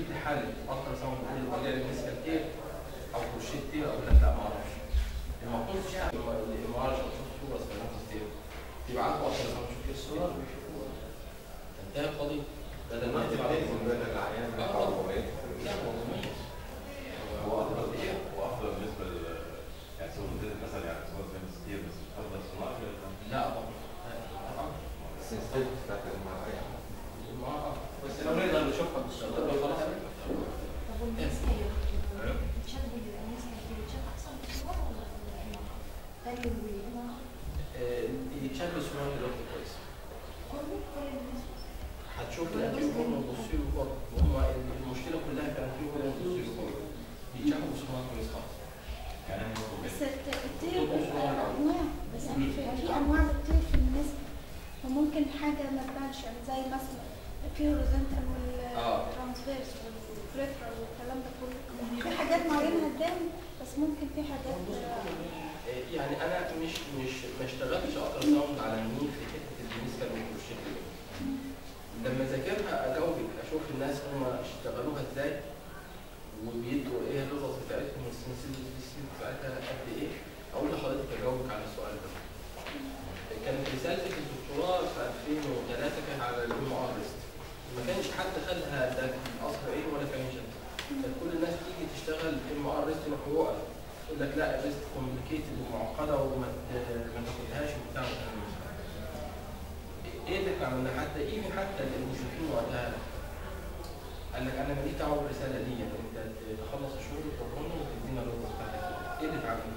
تجيب لي حل الترا ساوند تقول لي طلع لي ميسكال تير او كروشيه تير اقول لك لا ما اعرفش المفروض تشتغل الام ار او تشوف صوره سبيراتوس تير تبعته الترا ساوند تشوف كيف الصوره ويشوفوها انتهى القضيه بدل ما ما تبعت تبتدي بدل العيان آه. بالكربونات. لا هو مميز هو افضل ايه؟ هو افضل بالنسبه ل يعني سواء قلت مثلا يعني سواء زي كتير بس افضل صناعه ولا لا طبعا طبعا السنسيتيف بتاعت المعرفة. ما بس لو نقدر نشوفها بالشغل خلاص طب والنسبة بتشد النسبة دي بتشد أحسن في الصور ولا تاني وما يتشال بسرعه دلوقتي كويس كله كل النسبة هتشوف الانتيوكون والبوستيريو كورد وهم المشكله كلها كانت الانتيوكون والبوستيريو كورد بيتشافوا بسرعه كويس خالص يعني بس الت- الطير بيبقى انواع بس يعني في, في انواع بتطير في النسبة وممكن حاجة ما تبانش يعني زي مثلا في هوريزونتال آه. والترانسفيرس والبريفرال والكلام ده كله في حاجات معينة هتبان بس ممكن في حاجات آه، يعني انا مش مش ما اشتغلتش الترا ساوند على النيل في حته الدينيسكال والكروشيه دي. لما ذاكرها اجاوبك اشوف الناس هم اشتغلوها ازاي وبيدوا ايه الرصص بتاعتهم والسنسيتيفيتي بتاعتها قد ايه اقول لحضرتك اجاوبك على السؤال ده كانت رسالتي في الدكتوراه في 2003 كانت على الام ار ليست ما كانش حد خدها ده اصل ايه ولا كانشن كانت كل الناس تيجي تشتغل ام ار ليست يروح يقول لك لا الليست كومبليكيتد ومعقده وما ت- ما تاخدهاش وبتاع والكلام ده. ايه اللي احنا عملناه حتى ايه حتى المشرفين وقتها قال لك انا ماليش دعوه بالرساله دي يعني انت تخلص الشغل وتروح وتدينا الرز بتاعتك ايه اللي اتعمل؟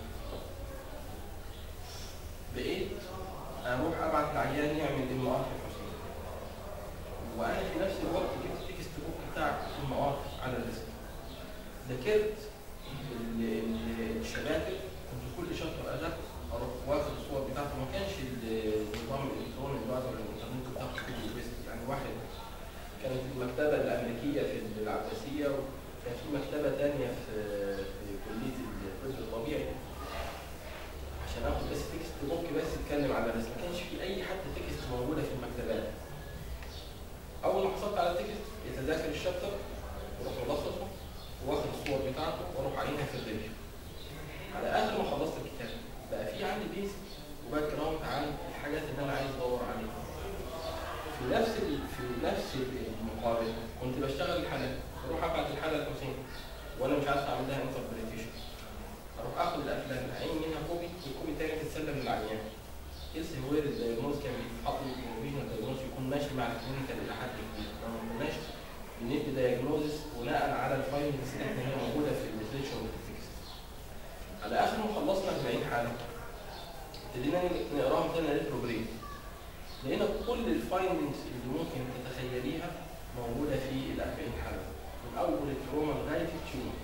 بقيت اروح ابعت العيان يعمل ام ار في الحسين وانا في نفس الوقت جبت تكست بوك بتاع ام ار على الريسك ذاكرت ال- ال- الشباتر كنت كل شهر اجل اروح واخد الصور بتاعته ما كانش النظام الالكتروني دلوقتي ولا الانترنت بتاعته كله بس يعني واحد كانت المكتبه الامريكيه في العباسيه وكان في مكتبه ثانيه في في كليه الطب الطبيعي عشان اخد بس تكست بوك بس يتكلم على الرسم ما كانش في اي حد تكست موجوده في المكتبات اول ما حصلت على التكست يتذاكر الشابتر واروح ملخصه واخد الصور بتاعته واروح عينها في الريفيو على اخر ما خلصت الكتاب بقى في عندي بيز وباك جراوند عن الحاجات اللي انا عايز ادور عليها في نفس ال... في نفس المقابل كنت بشتغل الحالات اروح ابعت الحاله لحسين وانا مش عارف اعمل لها انتربريتيشن اروح اخد الافلام اعين منها كوبي والكوبي التاني تتسلم للعيان يس هو الدايجنوز كان بيتحط البروفيجنال دايجنوز يكون ماشي مع الكلينيكال الى حد كبير لو ما كناش بندي دايجنوزس بناء على الفايندنجز اللي احنا هي موجوده في الليتريتشر وفي التكست على اخر ما خلصنا 40 حاله ابتدينا نقراهم تاني ريتروجريد لقينا كل الفايندنجز اللي ممكن تتخيليها موجوده في ال 40 حاله من اول التروما لغايه التيومر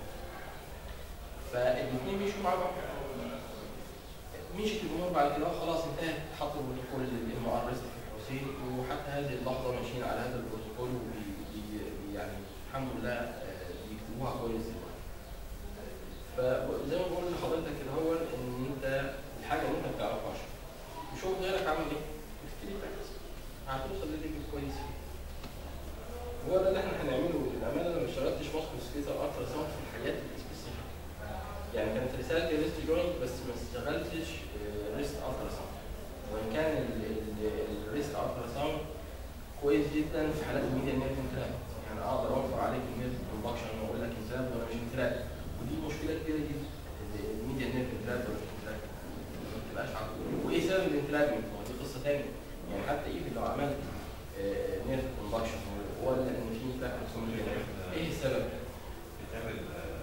فالاثنين مشوا مع بعض مشيت الامور بعد كده خلاص انتهت حطوا بروتوكول الام ار ريست في الحسين وحتى هذه اللحظه ماشيين على هذا البروتوكول وبي بي- يعني الحمد لله آه، بيكتبوها كويس دلوقتي. فزي ما بقول لحضرتك كده هو ان انت الحاجه اللي انت ما بتعرفهاش وشوف غيرك عمل ايه وتبتدي تركز هتوصل لليفل كويس فيه. هو ده اللي احنا هنعمله للامانه انا ما اشتغلتش ماسكو سكيتر الترا ساوند في الحاجات السبيسيفيك يعني كانت رسالتي ريست جوينت بس ما اشتغلتش ريست الترا ساوند وان كان الريست الترا ساوند كويس جدا في حالات الميديا نيرف انتراب يعني اقدر اوفر عليك النيرف كومباكشن واقول لك انتراب ولا مش انتراب ودي مشكله كبيره جدا الميديا نيرف انتراب ولا مش انتراب ما بتبقاش عارف وايه سبب الانتراب ما هو دي قصه ثانيه يعني حتى ايفن لو عملت نيرف كومباكشن ولا ان في انتراب ايه السبب؟ بتعمل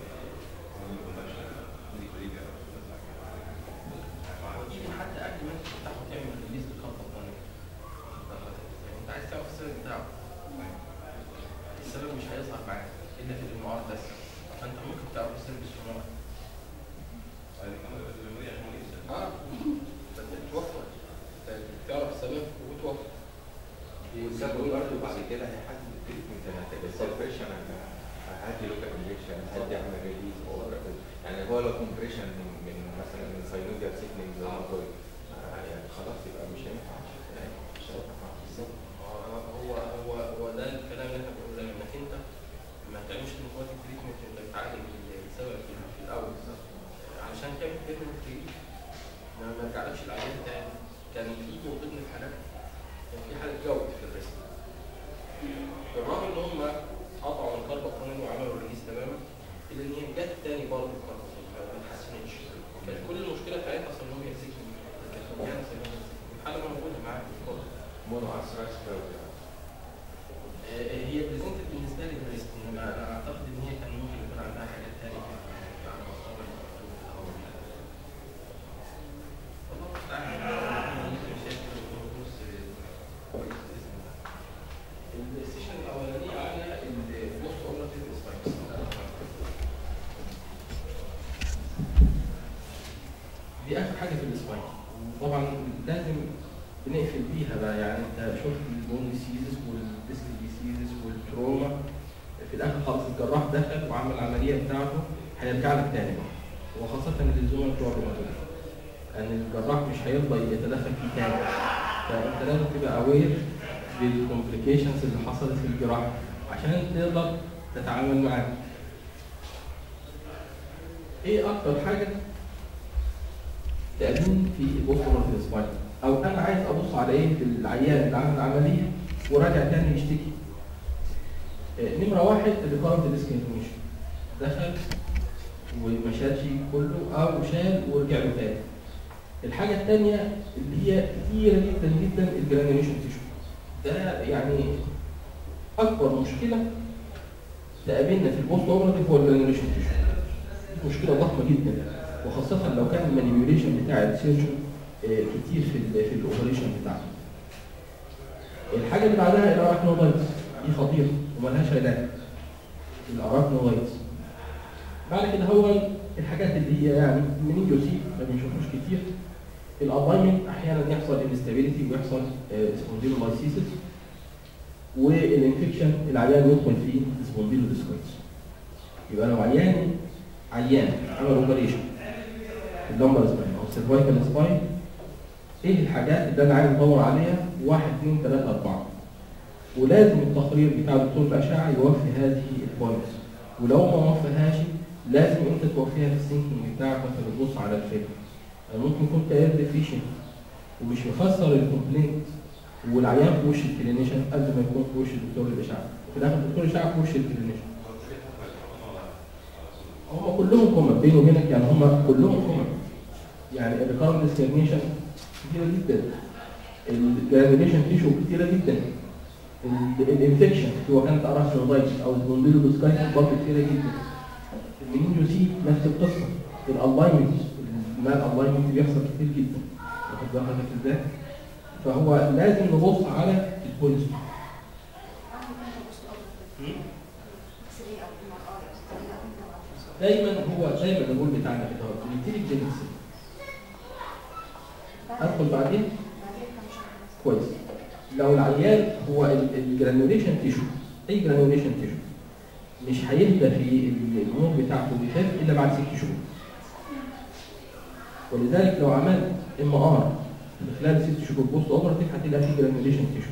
ودي حتى قبل ما انت تفتحه وتعمل ريليز للخطه الثانيه يعني انت عايز تعرف السبب بتاعه السبب مش هيظهر معاك الا في الامعار بس فانت ممكن تعرف السبب بالسونار اه فانت بتوفر انت تعرف السبب وتوفر والسبب برضه بعد كده هيحدد التريتمنت انا السيرفيشن انا هدي لوكال انجكشن هدي اعمل ريليز يعني هو لو كومبريشن من من مثلا من ساينوزيال سيكنينج زي ما قلت يعني خلاص يبقى مش هينفع مش هينفع هو هو هو ده الكلام اللي احنا بنقوله دايما انك انت ما بالرغم ان هم قطعوا من الكربون وعملوا ريليز تماما الا ان هي جت تاني برضه الكربون فما اتحسنتش كانت كل المشكله بتاعتها اصلا ان هم يمسكوا الكربون الحاله موجوده معاك في الكرة. مونو اسراس آه، هي بريزنتد بالنسبه لي بريست انما انا اعتقد ان هي كان ممكن يكون عندها حاجات ثانيه على مستوى الدكتور او والله تعالى ممكن شايف الدروس كويس باذن الله. السيشن الاولانيه على البوست اوبراتيف سبايكس دي اخر حاجه في السبايك طبعا لازم بنقفل بيها بقى يعني انت شفت البونيسيزس والديسك ديسيزس والتروما في الاخر خلاص الجراح دخل وعمل العمليه بتاعته هيرجع لك تاني وخاصه الزملاء بتوع الروماتولوجي ان الجراح مش هيرضى يتدخل فيه تاني فانت لازم تبقى اوير بالكومبليكيشنز اللي حصلت في الجراحه عشان تقدر تتعامل معاها ايه اكتر حاجه تقابلني في البوست اوبراتيف سباين او انا عايز ابص على ايه في العيان اللي عمل عمليه وراجع تاني يشتكي آه، نمره واحد الريكارنت ديسكريميشن دخل وما شالش كله او شال ورجع له تاني الحاجه الثانيه اللي هي كتيره جدا جدا الجرانيوليشن تيشو ده يعني اكبر مشكله تقابلنا في البوست اوبراتيف هو الجرانيوليشن تيشو دي مشكله ضخمه جدا وخاصه لو كان المانيبيوليشن بتاع السيرجن آه، كتير في ال في الاوبريشن بتاعته. الحاجه اللي بعدها الاراكنولايتس دي خطيره وملهاش علاج. الاراكنولايتس. بعد كده هو الحاجات اللي هي يعني منينجوسي ما بنشوفوش كتير. الابايمنت احيانا يحصل انستابيليتي ويحصل سبونديلولايسيسس والانفكشن العيان يدخل فيه سبونديلوديسكويتس. يبقى لو عيان عيان عمل اوبريشن اللمبر سباين او السيرفايكال سباين ايه الحاجات اللي انا عايز ادور عليها؟ واحد اثنين ثلاثة أربعة. ولازم التقرير بتاع دكتور الأشعة يوفي هذه البوينتس. ولو ما وفاهاش لازم انت توفيها في السينكينج بتاعك وانت بتبص على الفيلم. يعني ممكن يكون تقرير ديفيشن ومش مفسر الكومبلينت والعيان في وش الكلينيشن قبل ما يكون في وش دكتور الإشعة. وفي الآخر دكتور الإشعة في وش الكلينيشن. هم كلهم كومن بيني وبينك يعني هم كلهم كومن يعني الريكارنت ديسكريميشن كتيره جدا الجرانيوليشن تيشو كتيره جدا الانفكشن هو كانت اراشنودايتس او البونديلودوسكايتس برضه كتيره جدا المنينجوسي نفس القصه الالاينمنت المال الالاينمنت بيحصل كتير جدا واخد بالك ازاي فهو لازم نبص على البوليس دايما هو دايما الجول بتاعنا كده هو بنبتدي بجنس ادخل بعدين كويس لو العيان هو الجرانيوليشن تيشو اي جرانيوليشن تيشو مش هيبدا في الامور بتاعته بخاف الا بعد ست شهور ولذلك لو عملت ام ار في خلال ست شهور بوست اوبرتيف هتلاقي في جرانيوليشن تيشو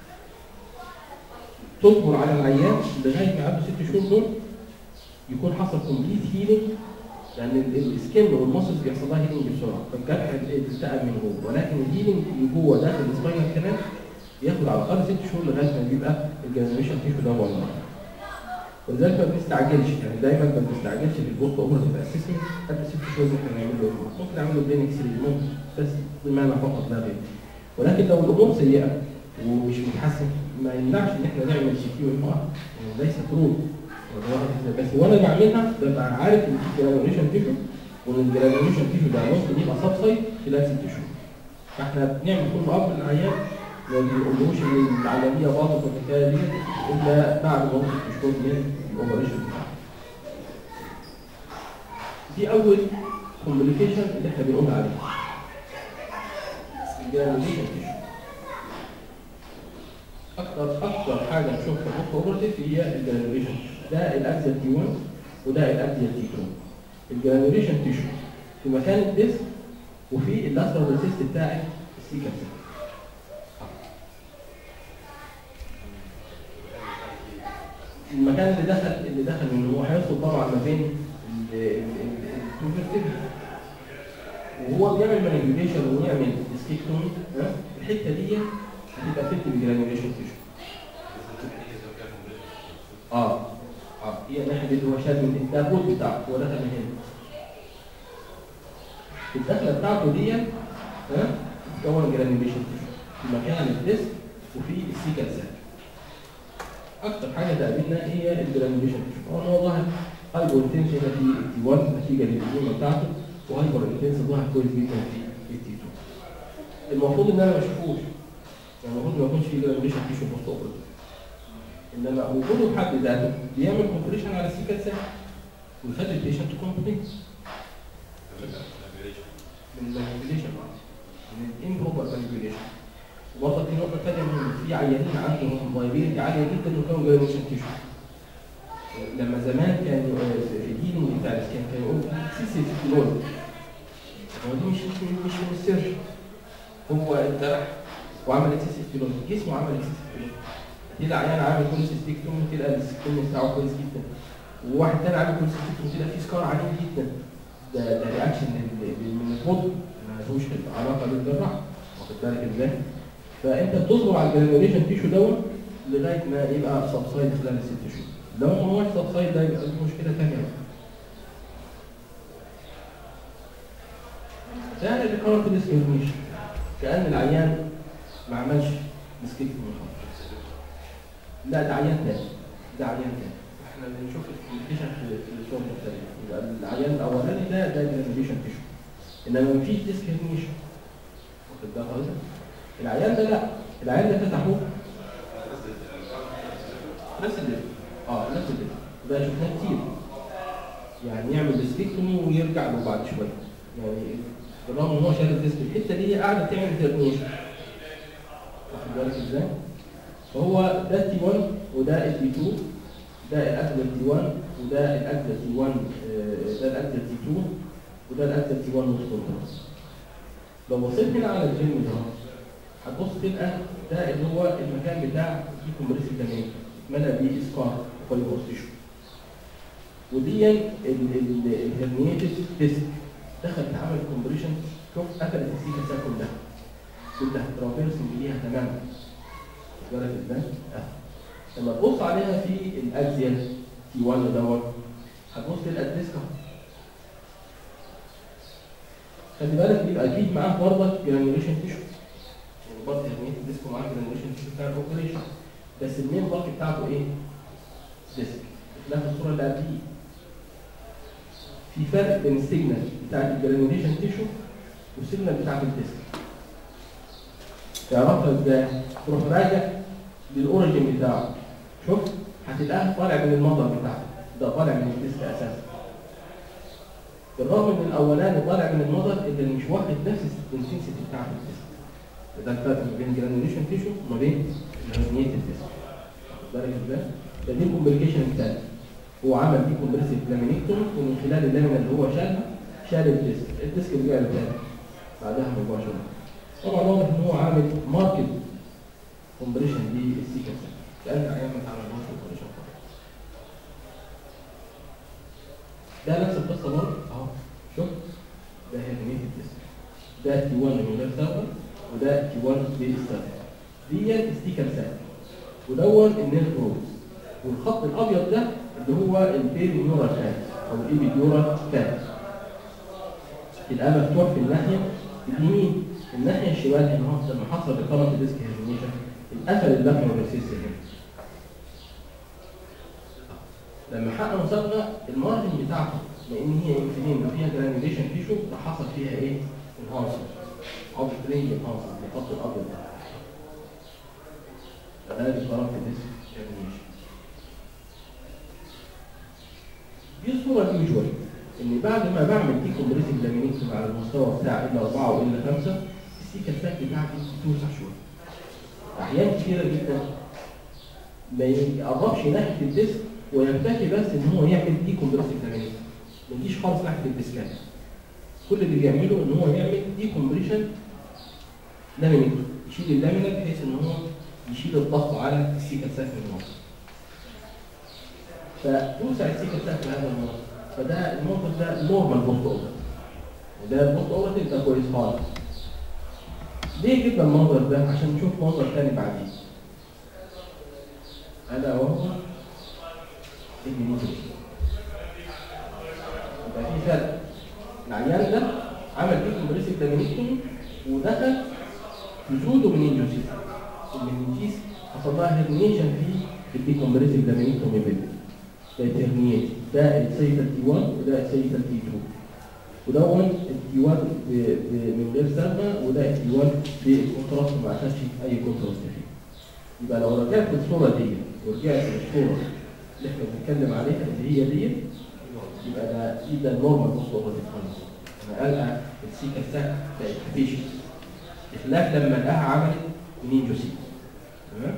تصبر على العيان لغايه ما عنده ست شهور دول يكون حصل كومبليت هيلينج لان السكن والمصل بيحصل لها هيلينج بسرعه فالجرح بيلتئم من جوه ولكن الهيلينج اللي جوه داخل السباينال كمان بياخد على الاقل ست شهور لغايه ما بيبقى الجنريشن تيشو ده والله ولذلك ما بنستعجلش يعني دايما ما بنستعجلش في البوست اوبرتيف اسسمنت قبل ست شهور ممكن نعمل له ممكن نعمل له بلين اكس ممكن بس بمعنى فقط لا غير ولكن لو الامور سيئه ومش متحسن ما يمنعش ان احنا نعمل سي تي وام ار ليس ترود بس وانا بعملها ببقى عارف ان في جرانيوليشن تيشو وان الجرانيوليشن تيشو ده ممكن يبقى سب سايت خلال ست شهور فاحنا بنعمل كل اب للعيان ما بنقولوش ان العمليه باظت والحكايه دي الا بعد ما وصل شهور من الاوبريشن بتاعه. دي اول كومبليكيشن اللي احنا بنقول عليه. الجرانيوليشن تيشو. اكتر اكتر حاجه نشوفها في الاوبرتيف هي الجرانيوليشن ده الاكزل تي 1 وده الاكزل تي 2 الجرانيوليشن تيشو في مكان الديسك وفي اللاترال ريسيست بتاع السيكا المكان اللي دخل اللي دخل منه هو هيدخل طبعا ما بين الكونفرتيبل وهو بيعمل مانيبيوليشن ويعمل سكيكتومي الحته دي هتبقى فيت بالجرانيوليشن تيشو هي الناحيه دي اللي هو شاد من ده الروت بتاعه هو دخل من هنا الدخله بتاعته دي ها تكون جرانيوليشن في مكان الديسك وفي السيكال ساك اكتر حاجه تقابلنا هي الجرانيوليشن هو هو ظاهر هايبر انتنس هنا في التي 1 نتيجه للديومه بتاعته وهايبر انتنس ظاهر كويس جدا في التي 2 المفروض ان انا ما اشوفوش يعني المفروض ما يكونش في جرانيوليشن تيشو بوست اوبريتيف انما وجوده بحد ذاته بيعمل كومبريشن على السيكال ساك ويخلي البيشنت كومبليت من المانيبيوليشن من الامبروبر مانيبيوليشن وبرضه في نقطه ثانيه مهمه في عيانين عندهم لايبيلتي عاليه جدا وكانوا جرانيوليشن تيشو لما زمان كان في الهيلينج بتاع السكان كان يقول سيسي فلور هو دي مش مش مش من السيرش هو اتجرح وعمل اكسسيف فلور جسمه عمل اكسسيف فلور تلاقي عيان عامل كوليسيستيكتوم تلاقي السكين بتاعه كويس جدا وواحد تاني عامل كوليسيستيكتوم تلاقي فيه سكار عنيف جدا ده ده رياكشن من الفضل ملوش علاقه بالجراحه واخد بالك ازاي؟ فانت بتصبر على الجرانيوليشن تيشو دوت لغايه ما يبقى سبسايد خلال الست شهور لو ما هوش سبسايد ده يبقى دي مشكله ثانيه بقى ده اللي قررت الاسكيميشن كان العيان ما عملش مسكت من خالص لا ده عيان تاني ده عيان تاني احنا بنشوف الكومبليكيشن في في الصوره مختلفه يبقى العيان الاولاني ده ده جرانيوليشن تيشو انما مفيش ديسكريميشن واخد بالك حضرتك؟ العيان ده لا العيان ده فتحوه نفس الليفل اه نفس الليفل ده شفناه كتير يعني يعمل ديسكتومي ويرجع له بعد شويه يعني بالرغم ان هو شال الديسك الحته دي قاعده تعمل ترميشن واخد بالك ازاي؟ فهو ده تي 1 وده التي 2 ده الاكدر تي 1 وده الاكدر تي 1 آه، ده الاكدر تي 2 وده الاكدر تي 1 نص لو بصيت هنا على الفيلم ده هتبص تلقى ده اللي هو المكان بتاع الكومبريسيف دامين اتملى بيه اسكار وفايبروس تيشو ودي الهرنيتد ديسك دخلت عمل كومبريشن شوف قفلت السيكا ساك كلها كلها ترافيرسنج ليها تماما واخد بالك ازاي؟ اه لما تبص عليها في الاكزيال تي 1 دوت هتبص تلقى الديسك اهو خلي بالك بيبقى اكيد معاه برضك جرانيوليشن تيشو يعني برضه هرنيت الديسك معاه جرانيوليشن تيشو بتاع الاوبريشن بس المين بارك بتاعته ايه؟ ديسك لا في الصوره اللي قبليه في فرق بين السيجنال بتاعت الجرانيوليشن تيشو والسيجنال بتاعت الديسك تعرفها ازاي؟ تروح راجع للاوريجن بتاعه شوف هتلاقيه طالع من المصدر بتاعته ده طالع من الديسك اساسا بالرغم ان الاولاني طالع من المصدر اللي مش واخد نفس الانتنسيتي بتاعت الديسك ده الفرق ما بين الجرانيوليشن تيشو وما بين الهرنيتد ديسك واخد بالك ازاي؟ ده دي الكومبليكيشن الثاني هو عمل دي كومبريسيف لامينيكتوم ومن خلال اللامينا اللي هو شالها شال الديسك الديسك رجع له تاني بعدها مباشره طبعا واضح ان هو عامل ماركت كومبريشن للسيكا لان ايام ما اتعملهاش كومبريشن ده نفس القصه برضه اهو شوف ده هيرنيت الديسك ده تي 1 من غير سيرفر وده تي 1 بالسيرفر دي ستيكر ساك ودون النيل بروز والخط الابيض ده اللي هو البيري نيورال فات او الايبي نيورال فات الآن مفتوح في الناحيه اليمين الناحيه الشمال هنا اهو لما حصل ريكارنت ديسك هيرنيشن اتقفل اللحم والرسيس هنا لما حققوا صبغه المارجن بتاعته لان هي انفلين وفيها جرانيوليشن تيشو راح حصل فيها ايه؟ انهانسر او فرينج انهانسر الخط الابيض ده ده ريكارنت ديسك هيرنيشن دي الصورة اليوجوال ان بعد ما بعمل دي كومبريسنج لامينيكتوم على المستوى بتاع الا 4 والا 5 السيكا ساك بتاعتي بتوسع شوية احيان كتيرة جدا ما يقربش ناحية الديسك ويكتفي بس ان هو يعمل دي كومبريسنج لامينيكتوم ما يجيش خالص ناحية الديسكات كل اللي بيعمله ان هو يعمل دي كومبريشن لامينيكتوم يشيل اللامينا بحيث ان هو يشيل الضغط على السيكا ساك من المنطقة فتوسع السيكا ساك بهذا المنظر فده المنظر ده نورمال بوست اوفر وده البوست اوفر ده كويس خالص ليه جبنا المنظر ده عشان نشوف منظر تاني بعدين هذا وهو المنينجوس يبقى في فرق العيان ده عمل فيه كومبريسيف لامينيكتومي ودخل في زودو منينجوسيس المنينجيس حصل لها هيرنيشن في الديكومبريسيف لامينيكتومي بيلد ده هيرنيت ده السيتال تي 1 وده السيتال تي 2 ودون التي 1 ب- ب- من غير سلمى وده التي 1 بالكونتراست ما عشانش اي كونتراست فيه يبقى لو رجعت للصوره دي ورجعت للصوره اللي احنا بنتكلم عليها اللي هي دي يبقى ده ده النورمال بوست اوبرتيف انا قلقه السيكا ساك بقت فيش بخلاف لما لقاها عملت منينجوسي تمام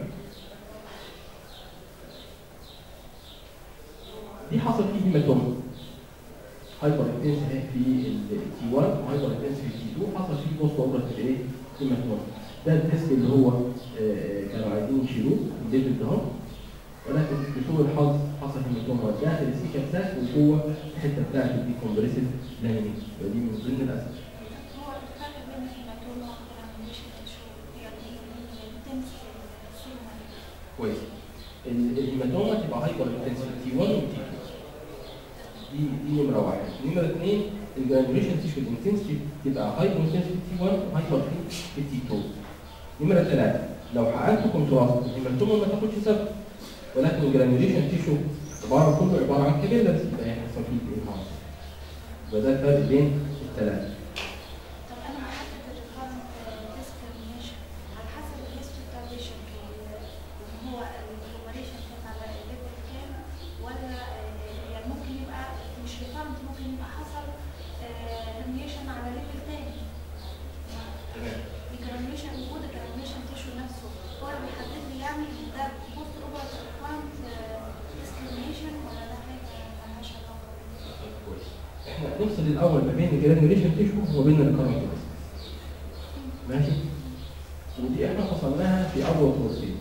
دي حصل فيه هيماتوما هايبر انتنس في التي 1 وهايبر انتنس في التي 2 حصل فيه بوست اوبرتيف ايه هيماتوما ده التست اللي هو آه، كانوا عايزين يشيلوه الليفل ده اهو ولكن بسوء الحظ حصل هيماتوما داخل السيكا ساك وجوه الحته بتاعت الديكومبريسيف لامينيت ودي من ضمن الاسباب هو الفرق بين الهيماتوما والجرانيوليشن تشو يعني الانتنسيتي السيجنال كويس ال- الهيماتوما تبقى هايبر انتنسيتي تي 1 وتي 2 دي دي نمره واحد نمره اثنين الجرانيوليشن تيشو الانتنسيتي تبقى هايبر انتنسيتي تي 1 وهايبر في تي 2 نمره ثلاثه لو حققت كونتراست الهيماتوما ما تاخدش سبب ولكن الجرانيوليشن تيشو عباره كله عباره عن كابيلرز يبقى هيحصل فيه انهار يبقى ده الفرق بين الثلاثه طب انا هحدد الريكارنت ديسكريميشن على حسب الهيستوري بتاع البيشنت ان هو الاوبريشن كان على الليفل كام ولا آه، يعني ممكن يبقى مش ريكارنت ممكن يبقى حصل هرنيشن على ليفل تاني تمام الجرانيوليشن وجود الجرانيوليشن تيشو نفسه هو اللي بيحدد لي يعني ده بوست اوفر ريكارنت ديسكريميشن ولا ده حاجه مالهاش علاقه كويس احنا نفصل الاول ما بين الجرانيوليشن تيشو وما بين الكارنت ماشي ودي احنا فصلناها في اول كورسين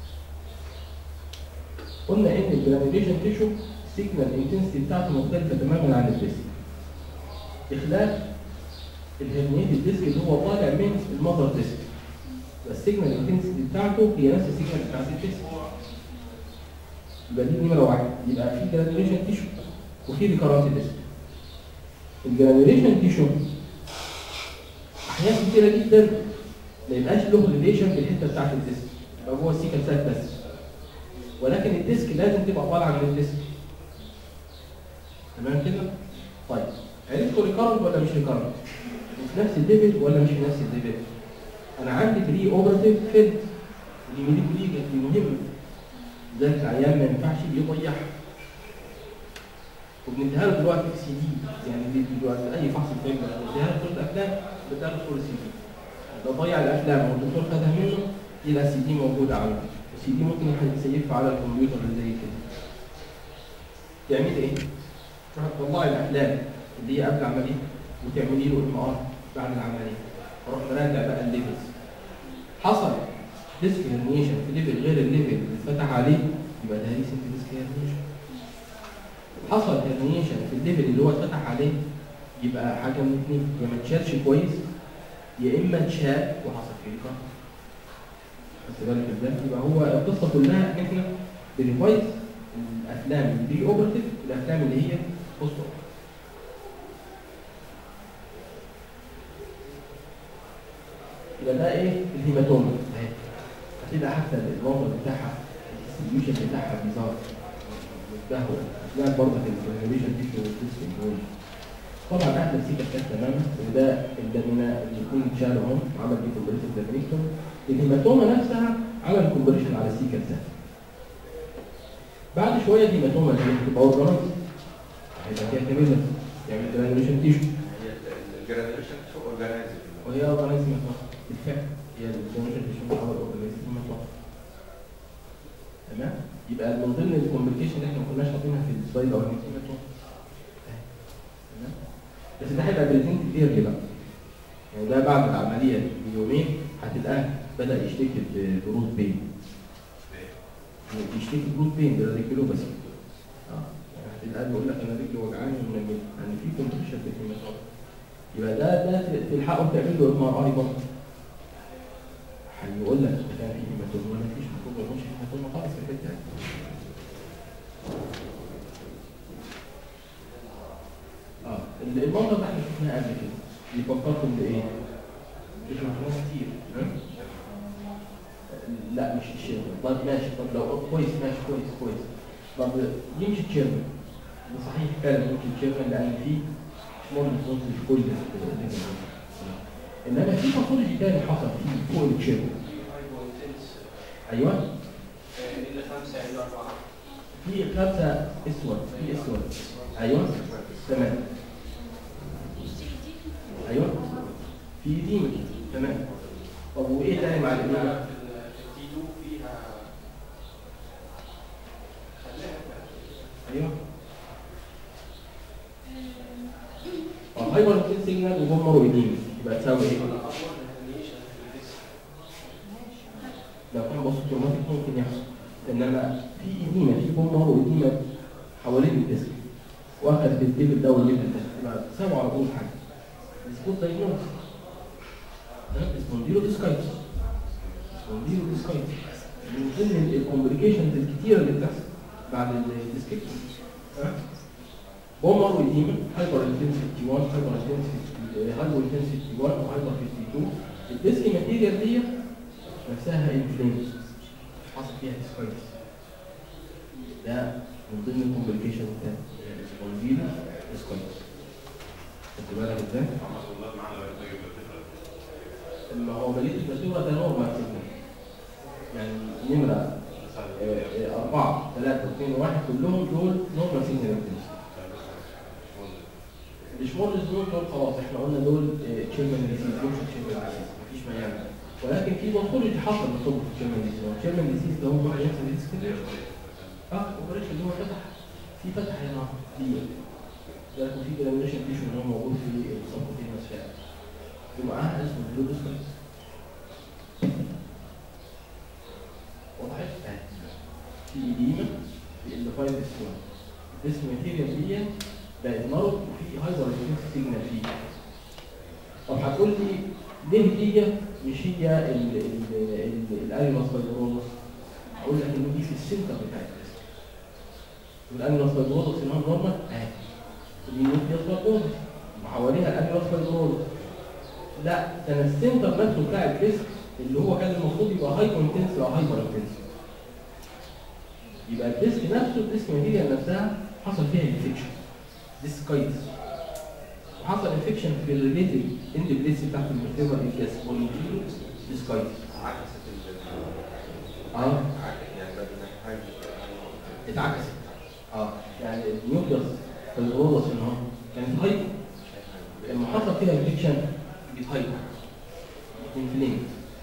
قلنا ان الجرانيوليشن تيشو السيجنال انتنسيتي بتاعته مختلفه تماما عن الديسك بخلاف الهرنيت الديسك اللي هو طالع من المذر ديسك السيجنال انتنسيتي بتاعته هي نفس السيجنال بتاعت الديسك يبقى دي نمره واحد يبقى في جرانيوليشن تيشو وفي ريكارنت ديسك الجرانيوليشن تيشو احيانا كتيره جدا ما يبقاش له ريليشن بالحته بتاعت الديسك يبقى جوه السيكل ساك بس ولكن الديسك لازم تبقى طالعه من الديسك تمام كده؟ طيب عرفتوا ريكارنت ولا مش ريكارنت؟ في نفس الليفل ولا مش في نفس الليفل؟ انا عندي بري اوبرتيف فيلد دي ميديكوليجا دي مهمه ذلك العيان ما ينفعش يضيعها وبنديها له دلوقتي في سي دي يعني دي دلوقتي اي فحص فيلم بنديها له صوره افلام بديها له صوره سي دي لو ضيع الافلام والدكتور خدها منه يبقى السي دي موجوده عنده السي دي ممكن يسيفها على الكمبيوتر اللي زي كده تعمل ايه؟ تروح تطلعي الافلام اللي هي قبل العمليه وتعملي له ام ار بعد العمليه تروح مراجع بقى الليفلز حصل ديسك هرنيشن في ليفل غير الليفل اللي اتفتح عليه يبقى ده ريسنت ديسك هرنيشن حصل هرنيشن في الليفل اللي هو اتفتح عليه يبقى حاجه من اثنين يا ما اتشالش كويس يا اما اتشال وحصل فيه ريكارد خدت بالك ازاي؟ يبقى هو القصه كلها ان احنا بنفايز الافلام البري اوبرتيف والافلام اللي هي بوست يبقى ده ايه؟ الهيماتوما اهي هتبقى حتى المنظر بتاعها الديستريبيوشن بتاعها بيظهر متدهور هتلاقي برضه في الجرانيوليشن تيشو والديستريبيوشن طبعا اهدى السيكا كانت تماما وده اللامينا الاثنين اتشالوا اهم عمل دي كومبريشن لامينيكتوم الهيماتوما نفسها عمل كومبريشن على السيكا سيل بعد شويه الهيماتوما اللي هي بتبقى اورجانيز هيبقى فيها كاميلا يعمل جرانيوليشن تيشو هي الجرانيوليشن شو اورجانيزد وهي اورجانيزم بالفعل هي الجرانيوليشن تيشو بتحول اورجانيزم تمام يبقى من ضمن الكومبليكيشن اللي احنا ما كناش حاطينها في السلايد او تمام بس ده هيبقى بريزنت ايرلي بقى يعني ده بعد العمليه بيومين هتلاقاه بدا يشتكي بروز بين بيشتكي بروز بين ده رجله بس اه يعني هتلاقاه بيقول لك انا رجلي وجعاني ومنمل يعني في كومبليكيشن في الهيماتوما يبقى ده ده تلحقه تعمل له ام ار اي برضه هيقول لك اذا كان في هيماتوما ولا مفيش المفروض ما يكونش في هيماتوما خالص في الحته دي المنظر ده احنا شفناه قبل كده يفكركم بايه؟ شفناه كتير ها؟ لا مش الشيرمان طب ماشي طب لو كويس ماشي كويس كويس طب يمشي تشيرمان ده صحيح فعلا يمشي تشيرمان لان في سمول ريسبونس في كل ال- انما في باثولوجي تاني حصل فيه فوق التشيرمان ايوه اللي خمسة اللي أربعة في خمسه اسود في اسود ايوه تمام ايوه في ديمة تمام طب وايه تاني مع الديمة؟ التي 2 فيها ايوه الهايبر انتنس سيجنال وبومر وإديمة يبقى تساوي ايه؟ لو كان بص اوتوماتيك ممكن يحصل انما في إديمة في بومر وإديمة حوالين الجسم واخد بالليفل ده والليفل ده يبقى تساوي على طول حاجه السبوت دايجنوز سبونديلو ديسكايتس سبونديلو ديسكايتس من ضمن الكومبليكيشنز الكتيره اللي بتحصل بعد الديسكيبت بومر وإديمة هايبر انتنسيتي 1 هايبر انتنسيتي هايبر انتنسيتي 1 وهايبر 52 الديسكي ماتيريال دي نفسها انفليمز حصل فيها ديسكايتس ده من ضمن الكومبليكيشن بتاع السبونديلو ديسكايتس خدت بالك ازاي؟ محمد والله معانا لغايه ما جبنا الفكره ما هو مليء الباسورة ده نورمال سيجنال يعني نمرة بس على آه، آه، أربعة ثلاثة اثنين واحد كلهم دول نورمال سيجنال مش مور دول دول خلاص احنا قلنا دول تشيرمان ديزيز دول مش تشيرمان ديزيز مفيش ما يعمل ولكن في باثولوجي حصل بطب في تشيرمان ديزيز تشيرمان ديزيز ده هو واحد يحصل ديسكريشن اه اوبريشن اللي هو فتح في فتح هنا دي ده يكون في جرانيوليشن تيشو اللي هو موجود في السبكوتينوس فات ومعاها اسمه بلودوسكايتس وضحت؟ آه. في إديمة في الفايل سكوان اسم ماتيريال دي بقت مرض وفي هايبر سيجنال فيه طب هتقول لي ليه دي مش هي الانيماس فايبروزس اقول لك ان دي في السنتر بتاع الجسم والانيماس فايبروزس انها نورمال اهي دي نوكليوس فايبروزس وحواليها الانيماس فايبروزس لا كان السنتر نفسه بتاع الجسم اللي هو كان المفروض يبقى هايبر انتنس او هايبر انتنس يبقى الديسك نفسه الديسك ماتيريال نفسها حصل فيها انفكشن ديسكايتس وحصل انفكشن في الريليتد اند بليس بتاعت المرتبه الجسم والموتيلو ديسكايتس عكست ال اه عكس يعني بدل حاجه اتعكست اه يعني النيوكليوس في الغرض ان هو كانت هايبر لما حصل فيها انفكشن بيتهايبر انفليمد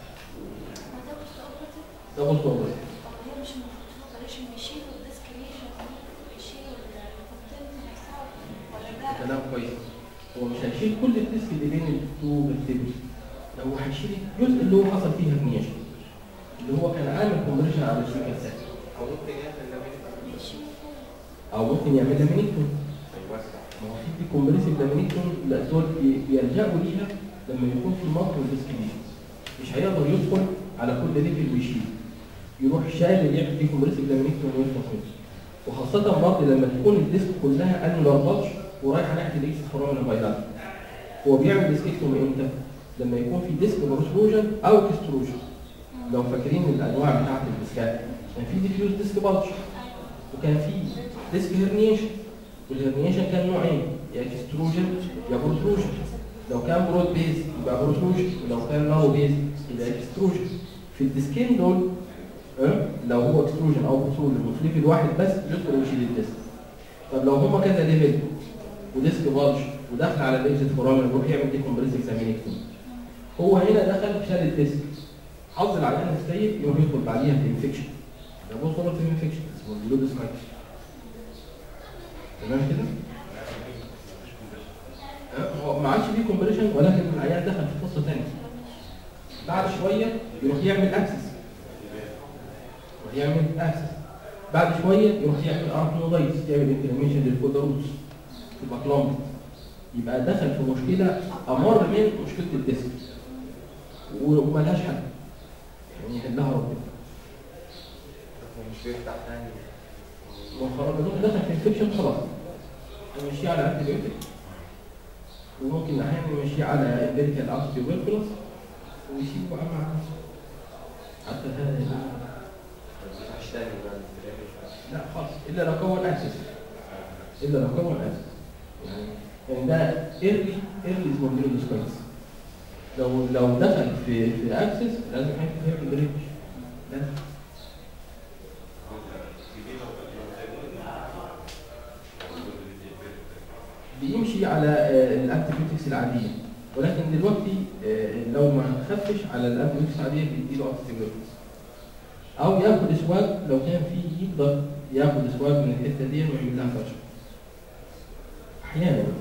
ما ده ده مش اوبريتيف بص هو بس. طب هي مش المفروض اوبريشن بيشيلوا الديسكريشن بيشيلوا الكونتنت نفسها ولا ده كلام كويس هو مش هيشيل كل الديسك اللي بين التو فيرتيبل ده هو هيشيل الجزء اللي هو حصل فيه هرنيشن اللي هو كان عامل كومبريشن على الشركه الثانيه او ممكن يعمل لامينيت بيشيلوا كل او ممكن يعمل لامينيكتون يوسع ما هو في كومبريسيف لامينيكتون لا دول بي- بيلجأوا ليها لما يكون في مالتيبل ديسك ليجنز مش هيقدر يدخل على كل ليفل ويشيل يروح شايل يعمل دي كومبريسيف لامينيكتون ويخلص منه وخاصة برضه لما تكون الديسك كلها انولار باتش ورايحة ناحية الاكس فورامينا فايلات هو بيعمل ديسكتومي امتى؟ لما يكون في ديسك بروتروجن او اكستروجن لو فاكرين الانواع بتاعت الديسكات كان في ديفيوز ديسك باتش وكان في ديسك هرنيشن والهرنيشن كان نوعين يا اكستروجن يا بروتروجن لو كان برود بيز يبقى بروتروجن ولو كان نارو بيز يبقى اكستروجن في الديسكين دول أه؟ لو هو اكستروجن او بروتروجن وفي ليفل واحد بس يدخل ويشيل الديسك طب لو هما كذا ليفل وديسك بادج ودخل على الاكزيت فورامين يروح يعمل دي كومبريس اكزامينيكتوم هو هنا دخل شال الديسك حظ العيان السيء يروح يدخل بعديها في انفكشن ده بص صورة في انفكشن اسمه اللودوسكايتس تمام كده؟ أه، هو ما عادش فيه كومبريشن ولكن العيان دخل في قصه ثانيه بعد شويه يروح يعمل اكسس يروح يعمل اكسس بعد شويه يروح يعمل ارتنودايتس يعمل انفلاميشن للفودروس يبقى كلامب يبقى دخل في مشكله امر من مشكله الديسك وملهاش حل يعني يحلها ربنا مش بيفتح تاني وخلاص دخل في انفكشن خلاص نمشيه على انتي بيوتيك وممكن احيانا يمشيه على امبيريكال ارت تيوبركلوس ويسيبه بقى مع نفسه حتى هذا مش تاني بقى الفلاني. لا خالص الا لو كون اسس الا لو كون اسس يعني يعني ده ايرلي ايرلي سبونديلوس كويس لو لو دخل في في اكسس لازم هيعمل بريدج لازم بيمشي على الانتيبيوتكس العاديه ولكن دلوقتي آه، لو ما خفش على الانتيبيوتكس العاديه بيديله انتيبيوتكس او ياخد سواب لو كان فيه يقدر ياخد سواب من الحته دي ويعمل لها كشف احيانا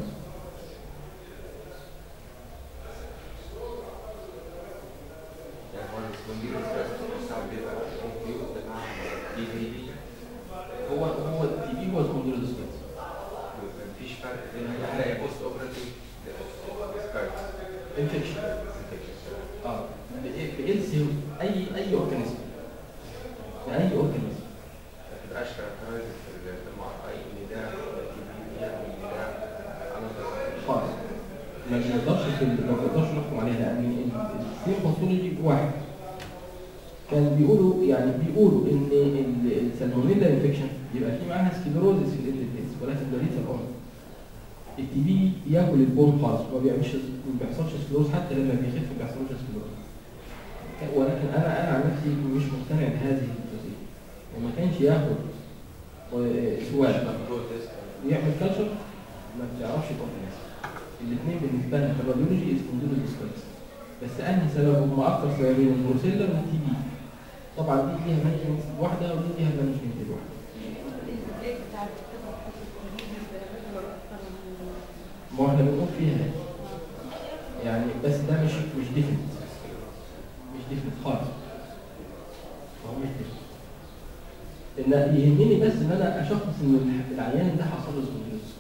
يعني هو السبونديلوس بس ساعات بيبقى كونفيوز بتاع دي في دي هو هو التي بي هو سبونديلوس مفيش فرق بين هي بوست اوبراتيف سكارت انفكشن اه بإلسي اي اي اورجانيزم اي اورجانيزم ما تبقاش كاركترايز في المع اي ان ده دي في دي ان ده انا خالص ما بنقدرش في ما بنقدرش نحكم عليها لان السيمباثولوجي واحد كان بيقولوا يعني بيقولوا ان ال- السالمونيلا انفكشن يبقى في معاها سكليروزس في الاندوتيز ولكن ده ليس الامر التي بي بياكل البون خالص ما بيعملش ما بيحصلش سكليروز حتى لما بيخف ما بيحصلش سكليروز ولكن انا انا عن نفسي مش مقتنع بهذه الجزئيه وما كانش ياخد آه، سواد كنترول تيست ويعمل كلتشر ما بتعرفش تورجنيز الاثنين بالنسبه لنا كبيولوجي اسمهم ديسكويس بس انهي سبب هم اكثر سببين البروسيلا والتي بي طبعا دي ليها مانجمنت واحده ودي ليها مانجمنت واحده ما هو احنا بنقول فيها يعني بس ده مش مش ديفنت مش ديفنت خالص هو مش ديفنت ان يهمني بس ان انا اشخص ان العيان ده حصل له سبونديلوزس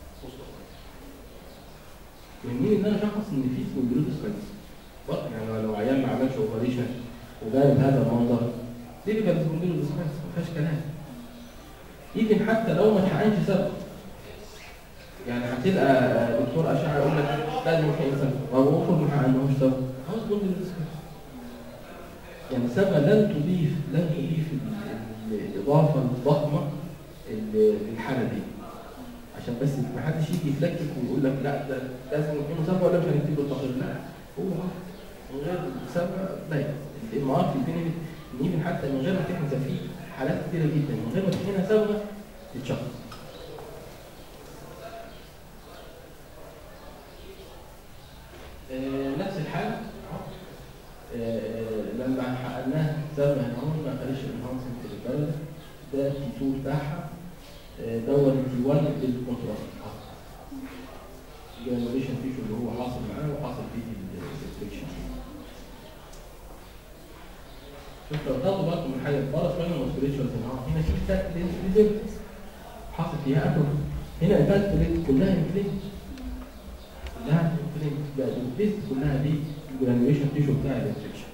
يهمني ان انا اشخص ان في سبونديلوزس كويس برضه يعني لو عيان ما عملش اوبريشن وجاي بهذا المنظر دي بيبقى سبونديلوزس كويس ما فيهاش كلام ايفن حتى لو ما اتحقنش سبب يعني هتلقى دكتور اشعه يقول لك لازم يحقن سبب وهو المفروض ما حقنهوش سبب هو سبونديلوزس كويس يعني الصبغه لن تضيف لن تضيف ال- ال- الاضافه الضخمه ال- للحاله دي عشان بس ما حدش يجي يفلكك ويقول لك لا ده لازم يكون صبغه ولا مش هنكتب له التقرير لا هو من غير صبغه ضيق الام ار في البينفيت ان يمكن حتى من غير ما تحقن ده في حالات كتيره جدا من غير ما تحقنها صبغه تتشخص آه، نفس الحاله آه، لما حققناها زي ما هنقول ما خليش الانهانسمنت للبلد ده التي 2 بتاعها آه، دور التي 1 بالكونتراست جنريشن فيشو اللي هو حاصل معاه وحاصل فيه الانفكشن شوف لو تاخدوا بالكم من حاجه بارا فاينل وسبريتشوال هنا في تاك ليزم حاصل فيها اتوم هنا الفات كلها انفليت كلها انفليت ده الفيست كلها دي الجرانيوليشن تيشو بتاع الانفكشن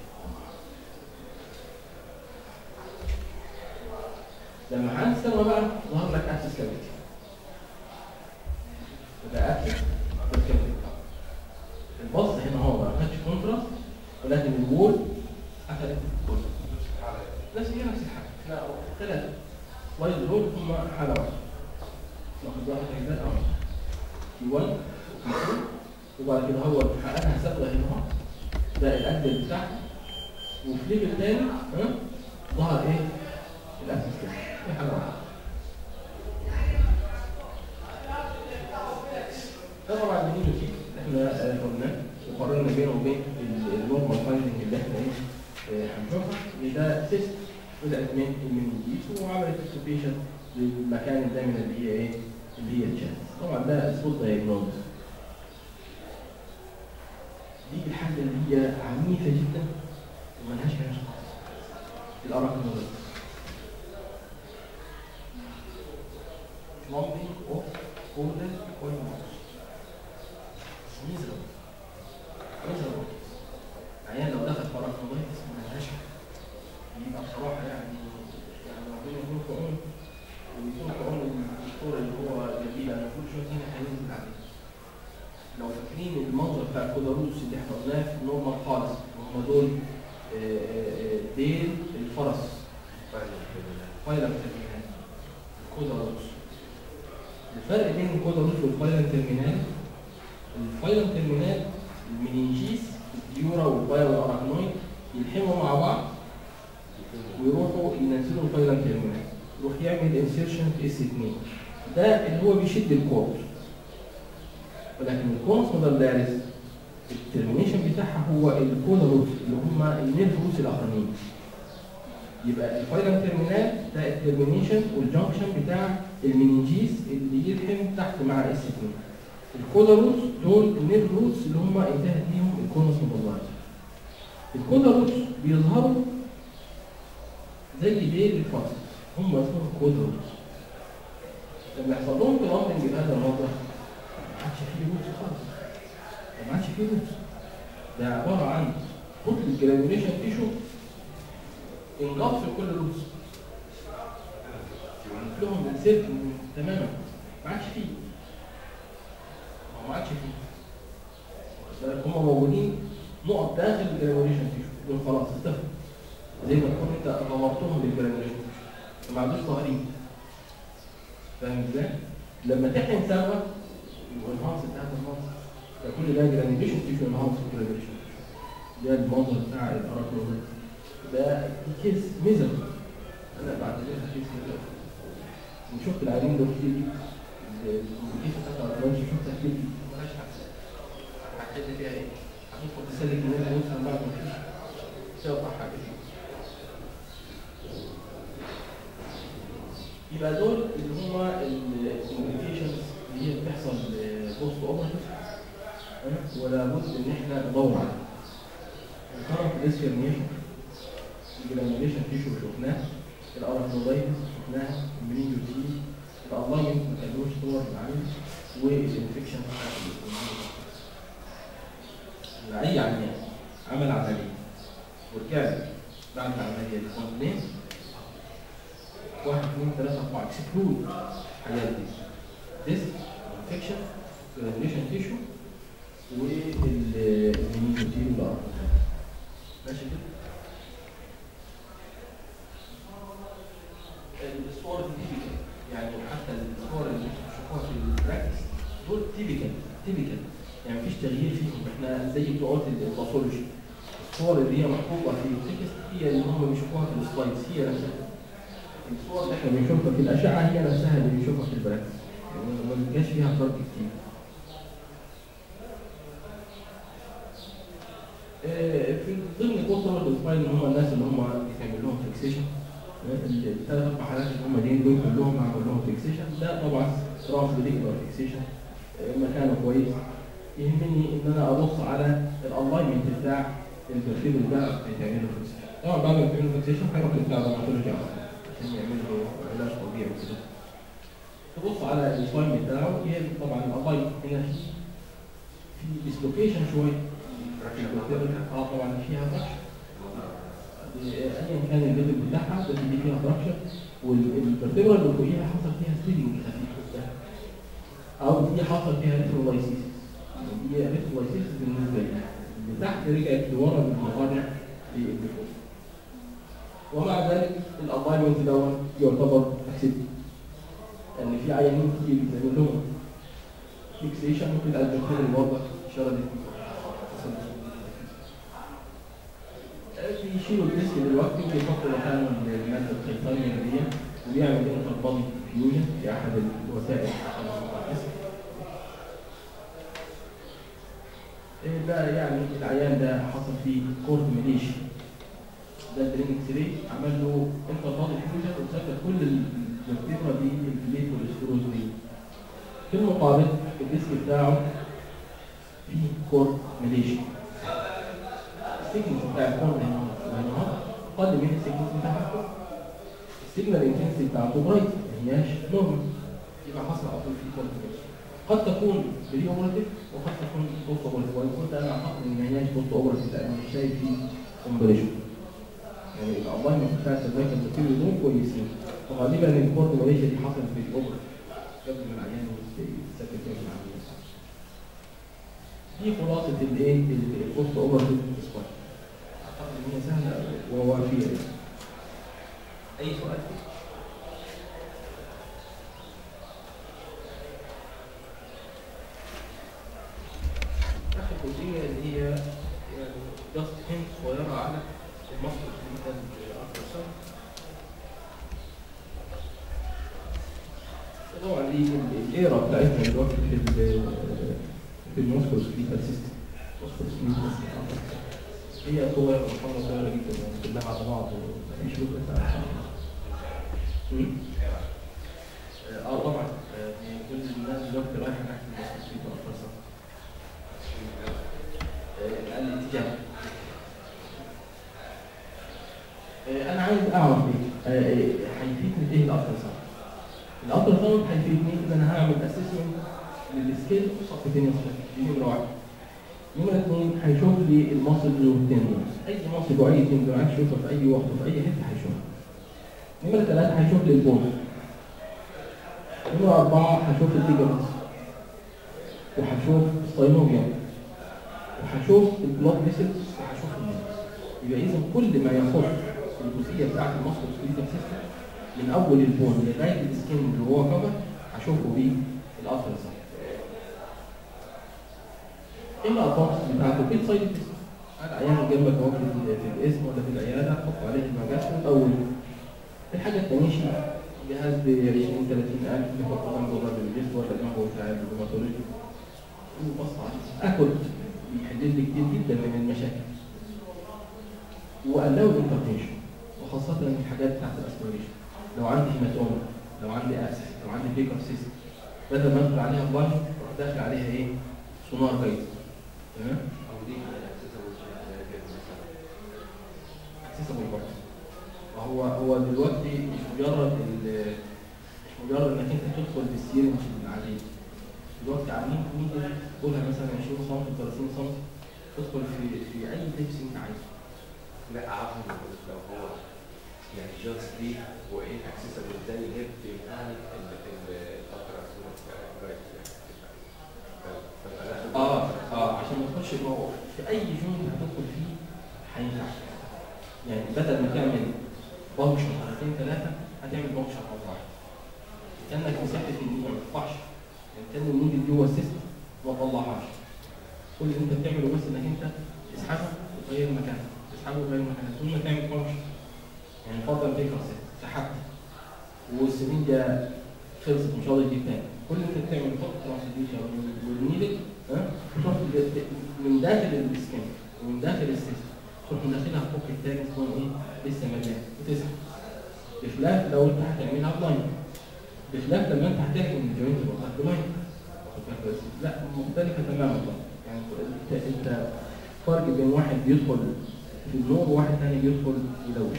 لما هنسى بقى ظهر لك اكسس كافيتي ده اكسس كافيتي البص هنا هو ما خدش كونتراست ولكن الوول اخذت كونتراست نفس هي نفس الحاجه احنا ثلاث سلايد دول هم حاله واحده ناخد واحد اجزاء او في 1 وفي 2 وبعد كده هو حققها صبغه هنا اهو ده الاجل بتاعها وفي ليفل تاني ها ظهر ايه؟ الاسس كده دي حاجه واحده ده طبعا بنيجي فيه احنا آه، قلناه وقارنا بينه وبين النورمال فايندنج اللي احنا ايه آه، هنشوفها ان ده سيست بدات من المنجيت وعملت اكسبيشن للمكان الدايما اللي هي ايه؟ اللي هي الشات طبعا ده سبوت دايجنوز دي الحاجه اللي هي عنيفه جدا وملهاش علاج خالص الاراكنوز plumbing of golden oil mouse miserable miserable عيان لو دخل في اراكنوزايتس ملهاش يبقى بصراحه يعني يعني ربنا يكون في عون ويكون في عون الدكتور اللي هو جميل انا كل شويه هنا هينزل عليه لو فاكرين المنظر بتاع الكوداروس اللي احنا قلناه في النورمال خالص هم دول آه، آه، آه، ديل الفرس فايلم ترمينال الكوداروس الفرق بين الكوداروس والفايلم ترمينال الفايلم ترمينال المنينجيس الديورا والبايا والاراكنويد يلحموا مع بعض ويروحوا ينزلوا الفايلم ترمينال يروح يعمل انسيرشن في اس 2 ده اللي هو بيشد الكود ولكن الكونس مودالاريس الترمينيشن بتاعها هو الكودا روت اللي هم النيرف روتس الاخرانيين يبقى الفايلم ترمينال ده الترمينيشن والجنكشن بتاع المننجيز اللي يلحم تحت مع اس 2 الكودا روتس دول النيرف روتس اللي هم انتهت بيهم الكونس مودالاريس الكودا روتس بيظهروا زي ديل الفصل هم اسمهم كودا روتس لما يحصل لهم كلامبنج بهذا الوضع ما عادش فيه روتس خالص ما عادش فيه روتس ده عباره عن كتله جرانيوليشن تيشو انجاط في كل روتس لهم من سلك تماما ما عادش فيه ما هو ما عادش فيه واخد بالك هم موجودين نقط داخل الجرانيوليشن تيشو دول خلاص اختفوا زي ما تكون انت غمرتهم بالجرانيوليشن تيشو ما عادوش ظاهرين فاهم ازاي؟ لما تحقن سوا الانهانس بتاعت الهانس ده كل ده جرانيوليشن تيشو انهانس جرانيوليشن ده المنظر بتاع الاراكنويد ده دي كيس ميزر انا بعتبرها كيس ميزر وشفت العيانين دول كتير دي الكيس بتاعت الاراكنويد شفتها كتير دي مالهاش حل هتحل فيها ايه؟ هتدخل تسلك الناس هيوصل بعد ما فيش تقطع حاجه فيه يبقى دول اللي هم الكوميونيكيشنز اللي هي بتحصل بوست اوبرتيف ولا بد ان احنا ندور عليها. الكرنت ديسكريميشن الجرانيوليشن تيشو شفناه الارثرولايتس شفناها المنينجوتين الالاينمنت ما كانوش صور العين والانفكشن اي عمليه عمل عمليه ورجع بعد العمليه دي كومبلين واحد اثنين ثلاثة أربعة اكسكلود الحاجات دي ديسك انفكشن جرانيوليشن تيشو والمينيوتين والأرض ماشي كده؟ الصور دي تيبيكال يعني حتى الصور اللي بتشوفوها في البراكتس دول تيبيكال تيبيكال يعني مفيش تغيير فيهم احنا زي بتوع الباثولوجي الصور اللي هي محطوطه في التكست هي اللي هم بيشوفوها في السلايدز هي نفسها الصور اللي احنا بنشوفها في الاشعه هي نفسها اللي بنشوفها في البراكتس يعني ما بيبقاش فيها فرق كتير آه، في ضمن الكورتر السباين هم الناس اللي هم بيتعمل لهم فيكسيشن الثلاث اربع حالات اللي هم دي دول كلهم معمول لهم فيكسيشن ده طبعا راس بريجولار فيكسيشن مكانه كويس يهمني ان انا ابص على الالاينمنت بتاع البرفيبل ده بيتعمل له فيكسيشن طبعا بعد ما تعمل له فيكسيشن هيروح بتاع درماتولوجي على طول عشان يعمل له علاج طبيعي وكده تبص على الفايل بتاعه هي طبعا الالاين هنا في في ديسلوكيشن شويه اه طبعا فيها فراكشر ايا كان الليفل بتاعها بس دي فيها فراكشر والفرتبرا اللي فوقيها حصل فيها سليدنج خفيف وبتاع او دي حصل فيها ريترولايسيس دي ريترولايسيس بالنسبه لي اللي تحت رجعت لورا بالمقارنه باللي فوق ومع ذلك الالاينمنت دوت يعتبر اكسبت ان في عيانين كتير بيعمل لهم فيكسيشن ممكن الدكتور الموظف الاشاره دي بيشيلوا الديسك دلوقتي وبيحطوا مكانه الماده القيطانيه دي وبيعمل انتر بادي فيوجن في احد الوسائل الديسك. ده يعني العيان ده حصل فيه كورت ميليشن ده البرين اكس راي عمل له انتر بادي فيوجن وسكت كل الفرتبرا دي الفليت والسكروز دي في المقابل الديسك بتاعه فيه كورت ميليشن السيجنس بتاع الكون هنا اقل من السيجنس بتاع الكون السيجنال انتنسي بتاعته برايت ما هياش نورمال يبقى حصل على طول في كونتينيوس قد تكون بري اوبراتيف وقد تكون بوست اوبراتيف وان كنت انا اعتقد ان ما هياش بوست اوبراتيف لان مش شايف فيه كومبريشن يعني الالاينمنت بتاع السيرفايكال ماتيريال دول كويسين وغالبا الكوردينيشن دي حصلت في الاوبراتيف قبل ما العيان يتسكت فيها مع العيان دي خلاصه الايه البوست اوبرتيف سكواد اعتقد ان هي سهله ووافيه يعني. اي سؤال اخر جزئيه اللي هي يعني جاست هند صغيره على المصدر كلينيكال التراساوند طبعا دي الايرا بتاعتنا دلوقتي في ال في الموسكو سكليتال سيستم موسكو سكليتال سيستم هي صغيرة محاضرة صغيرة جدا يعني كلها على بعض مفيش لوك بتاع اه طبعا آه، كل الناس دلوقتي رايحة ناحية الموسكو سكليتال التراساوند آه، الاتجاه آه، انا عايز اعرف ايه آه، آه، هيفيدني ايه الالتراساوند الالتراساوند هيفيدني ان انا هعمل اسسمنت للسكيل صفتين دي نمره واحد نمره اثنين هيشوف لي المصل والتندون اي مصل واي تندون عايز اشوفها في اي وقت وفي اي حته هيشوفها نمره ثلاثه هيشوف لي البون نمره اربعه هشوف الليجمنتس وهشوف الساينوفيوم وهشوف البلاد فيسلز وهشوف النيرفز يبقى اذا كل ما يخص الجزئيه بتاعت المصل والسكيلتال سيستم من اول البون لغايه السكين اللي هو كفر هشوفه بيه الالتراساوند ايه الادفانس بتاعته؟ ايه السايد افكتس؟ العيان جنبك اهو في في الاسم ولا في العياده تحط عليه المجاز وتقوي الحاجه الثانيه جهاز ب 20 30 الف يحط جنبه الراجل الجسم ولا جنبه بتاع الروماتولوجي وبص عليه اكل بيحل لي كتير جدا من المشاكل وقللوا الانترتنشن وخاصه الحاجات بتاعت الاسبريشن لو عندي هيماتوما لو عندي اسس لو عندي بيكر سيستم بدل ما ادخل عليها بلاين اروح داخل عليها ايه؟ سونار جايز تمام؟ او دي اكسسبل مثلا اكسسبل برضه وهو هو دلوقتي مش مجرد ال- مش مجرد انك انت تدخل بالسيرنج العاديه دلوقتي عاملين ميدل طولها مثلا 20 سم 30 سم تدخل في في اي لبس انت عايزه لا عفوا لو هو يعني جاست دي وايه اكسسبل زي الهيب بيمنعني الفتره اه اه عشان ما تخش جوه في اي جون هتدخل فيه هينفع يعني بدل ما تعمل بانكشن مرتين ثلاثه هتعمل بانكشن مره واحده كانك مسكت النيل ما تطلعش يعني كان النيل جوه السيستم ما تطلعهاش كل اللي انت بتعمله بس انك انت تسحبه وتغير مكانه تسحبه وتغير مكانه طول ما تعمل بانكشن يعني فرضا بيكر ست سحبت والسنين دي خلصت مش راضي تجيب تاني كل اللي انت بتعمله تحط ترانسديوسر والنيدل ها تروح من داخل السكن ومن داخل السيستم تروح مدخلها في فوق التاني تكون ايه لسه مليان وتسحب بخلاف لو انت هتعملها بلاين بخلاف لما انت هتعمل الجوينت بتاعك بلاين واخد بالك بس لا مختلفه تماما بقى يعني انت انت فرق بين واحد بيدخل في النور وواحد ثاني بيدخل يلوش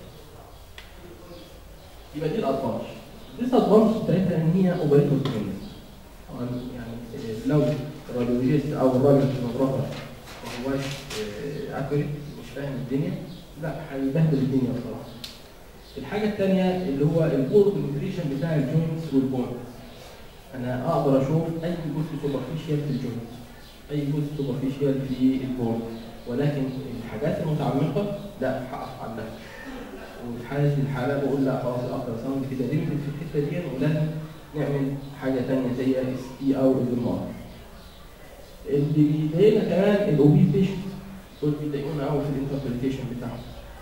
يبقى دي الادفانتج الديس ادفانتج بتاعتها ان هي اوبريتور تريننج طبعا يعني آه، لو الراديولوجيست او الراجل السونوجرافر ما هواش اكوريت مش فاهم الدنيا لا هيبهدل الدنيا بصراحه الحاجه الثانيه اللي هو البور بنتريشن بتاع الجوينتس والبون انا اقدر اشوف اي جزء سوبرفيشال في الجوينتس اي جزء سوبرفيشال في البون ولكن الحاجات المتعمقه لا هقف عندها وفي حاله الحاله بقول لا خلاص الالترا ساوند كده ليميتد في الحته دي ولازم نعمل حاجه ثانيه زي اس تي او الام اللي بيضايقنا كمان الاوبي بيشنت دول بيضايقونا قوي في الانتربريتيشن بتاعهم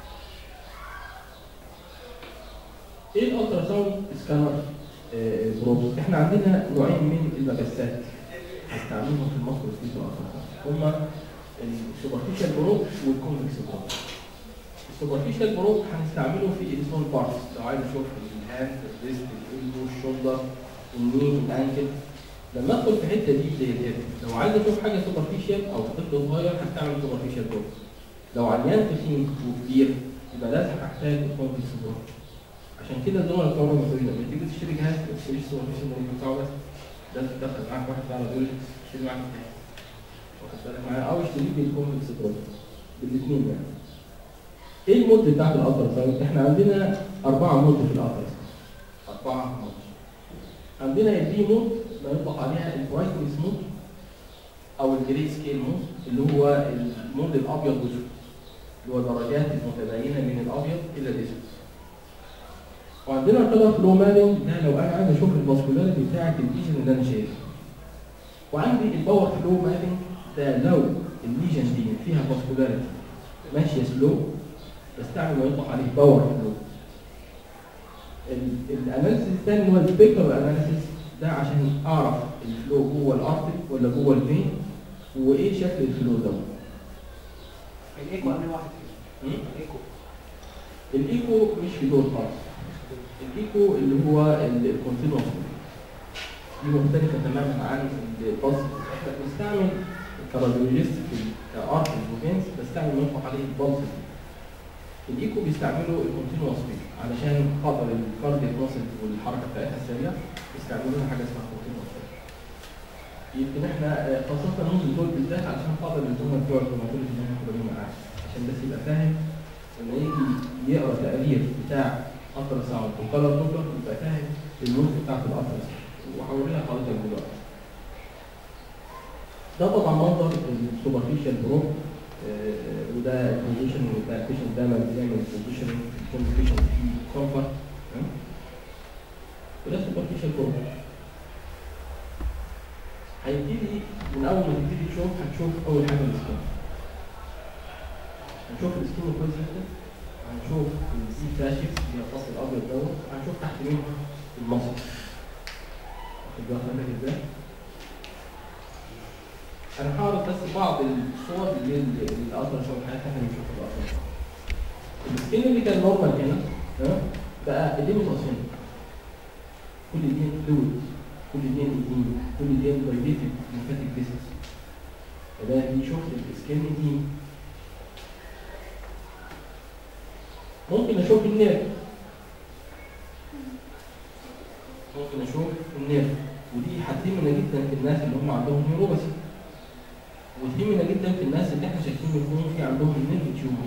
ايه الالترا ساوند سكانر بروبس احنا عندنا نوعين من المجسات هنستعملهم في المصر والسويس والالترا هما السوبرفيشال بروب والكونفكس بروب السوبرفيشال بروب هنستعمله في السمول بارتس لو عايز اشوف الهاند الريست الالبو الشولدر الني الانكل لما ادخل في الحته دي زي الهيد لو عايز اشوف حاجه سوبرفيشال او طفل صغير هستعمل سوبرفيشال بروب لو عيان تخين وكبير يبقى لازم احتاج الكونفكس بروب عشان كده الزملاء بتوع الرمضان لما تيجي تشتري جهاز ما تشتريش سوبرفيشال بروب بتاعه بس لازم تدخل معاك واحد بتاع راديولوجي تشتري معاك الجهاز واخد بالك معايا او اشتريه بالكونفكس بروب بالاثنين يعني ايه المود بتاعت الالترا ساوند؟ احنا عندنا اربعه مود في الالترا ساوند اربعه مود عندنا البي مود ما يطلق عليها البرايتنس مود او الجري سكيل مود اللي هو المود الابيض والاسود اللي هو درجات المتباينه من الابيض الى الاسود وعندنا الكلر فلو مابنج ده لو انا عايز اشوف الفاسكولاريتي بتاعت الليجن اللي انا شايفه وعندي الباور فلو مابنج ده لو الليجن دي فيها فاسكولاريتي ماشيه سلو بستعمل ما يطلق عليه باور فلو الاناليسيس الثاني اللي هو السبيكتر اناليسيس ده عشان اعرف الفلو جوه الارتري ولا جوه الفين وايه شكل الفلو ده الايكو انهي واحد م? الايكو الايكو مش في دور خالص الايكو اللي هو الكونتينوس دي مختلفه تماما عن الباص احنا بنستعمل الكارديولوجيست في كارت وفينس بستعمل ما يطلق عليه البلس الايكو بيستعملوا الكونتينوس فيه علشان خاطر الكاردياك ماسل والحركه بتاعتها السريعه بيستعملوا لها حاجه اسمها كونتينوس يمكن احنا آه، خاصه نوز دول بالذات علشان خاطر اللي هم بتوع الكروماتولوجي اللي احنا كنا معاه عشان بس يبقى فاهم لما يجي يقرا تقرير بتاع الترا ساوند وكلر دوبلر يبقى فاهم النوت بتاعت الالترا ساوند وهوريها لحضرتك دلوقتي ده طبعا منظر السوبرفيشال برو آه، وده البوزيشن بتاع البيشنت دايما بيعمل بوزيشن يكون البيشنت فيه كومفورت وده سوبرفيشال برو هيبتدي من اول ما تبتدي تشوف هتشوف اول حاجه السكين هنشوف السكين كويس جدا هنشوف السي فاشيكس اللي هي الفصل الابيض دوت هنشوف تحت منها المصل واخد بالك حضرتك ازاي؟ انا هعرض بس بعض الصور للالترا ساوند حاجات احنا بنشوفها بالالترا ساوند السكين اللي كان نورمال هنا تمام بقى اديمتوس هنا كل دي فلويد كل دي ايدين كل دي دايليتد ليمفاتيك فيسلز فده دي شفت السكين دي ممكن اشوف النيرف ممكن اشوف النيرف ودي هتهمنا جدا في الناس اللي هم عندهم نيوروباثي وتهمنا جدا في الناس اللي احنا شايفين يكونوا في عندهم النيرف تيومر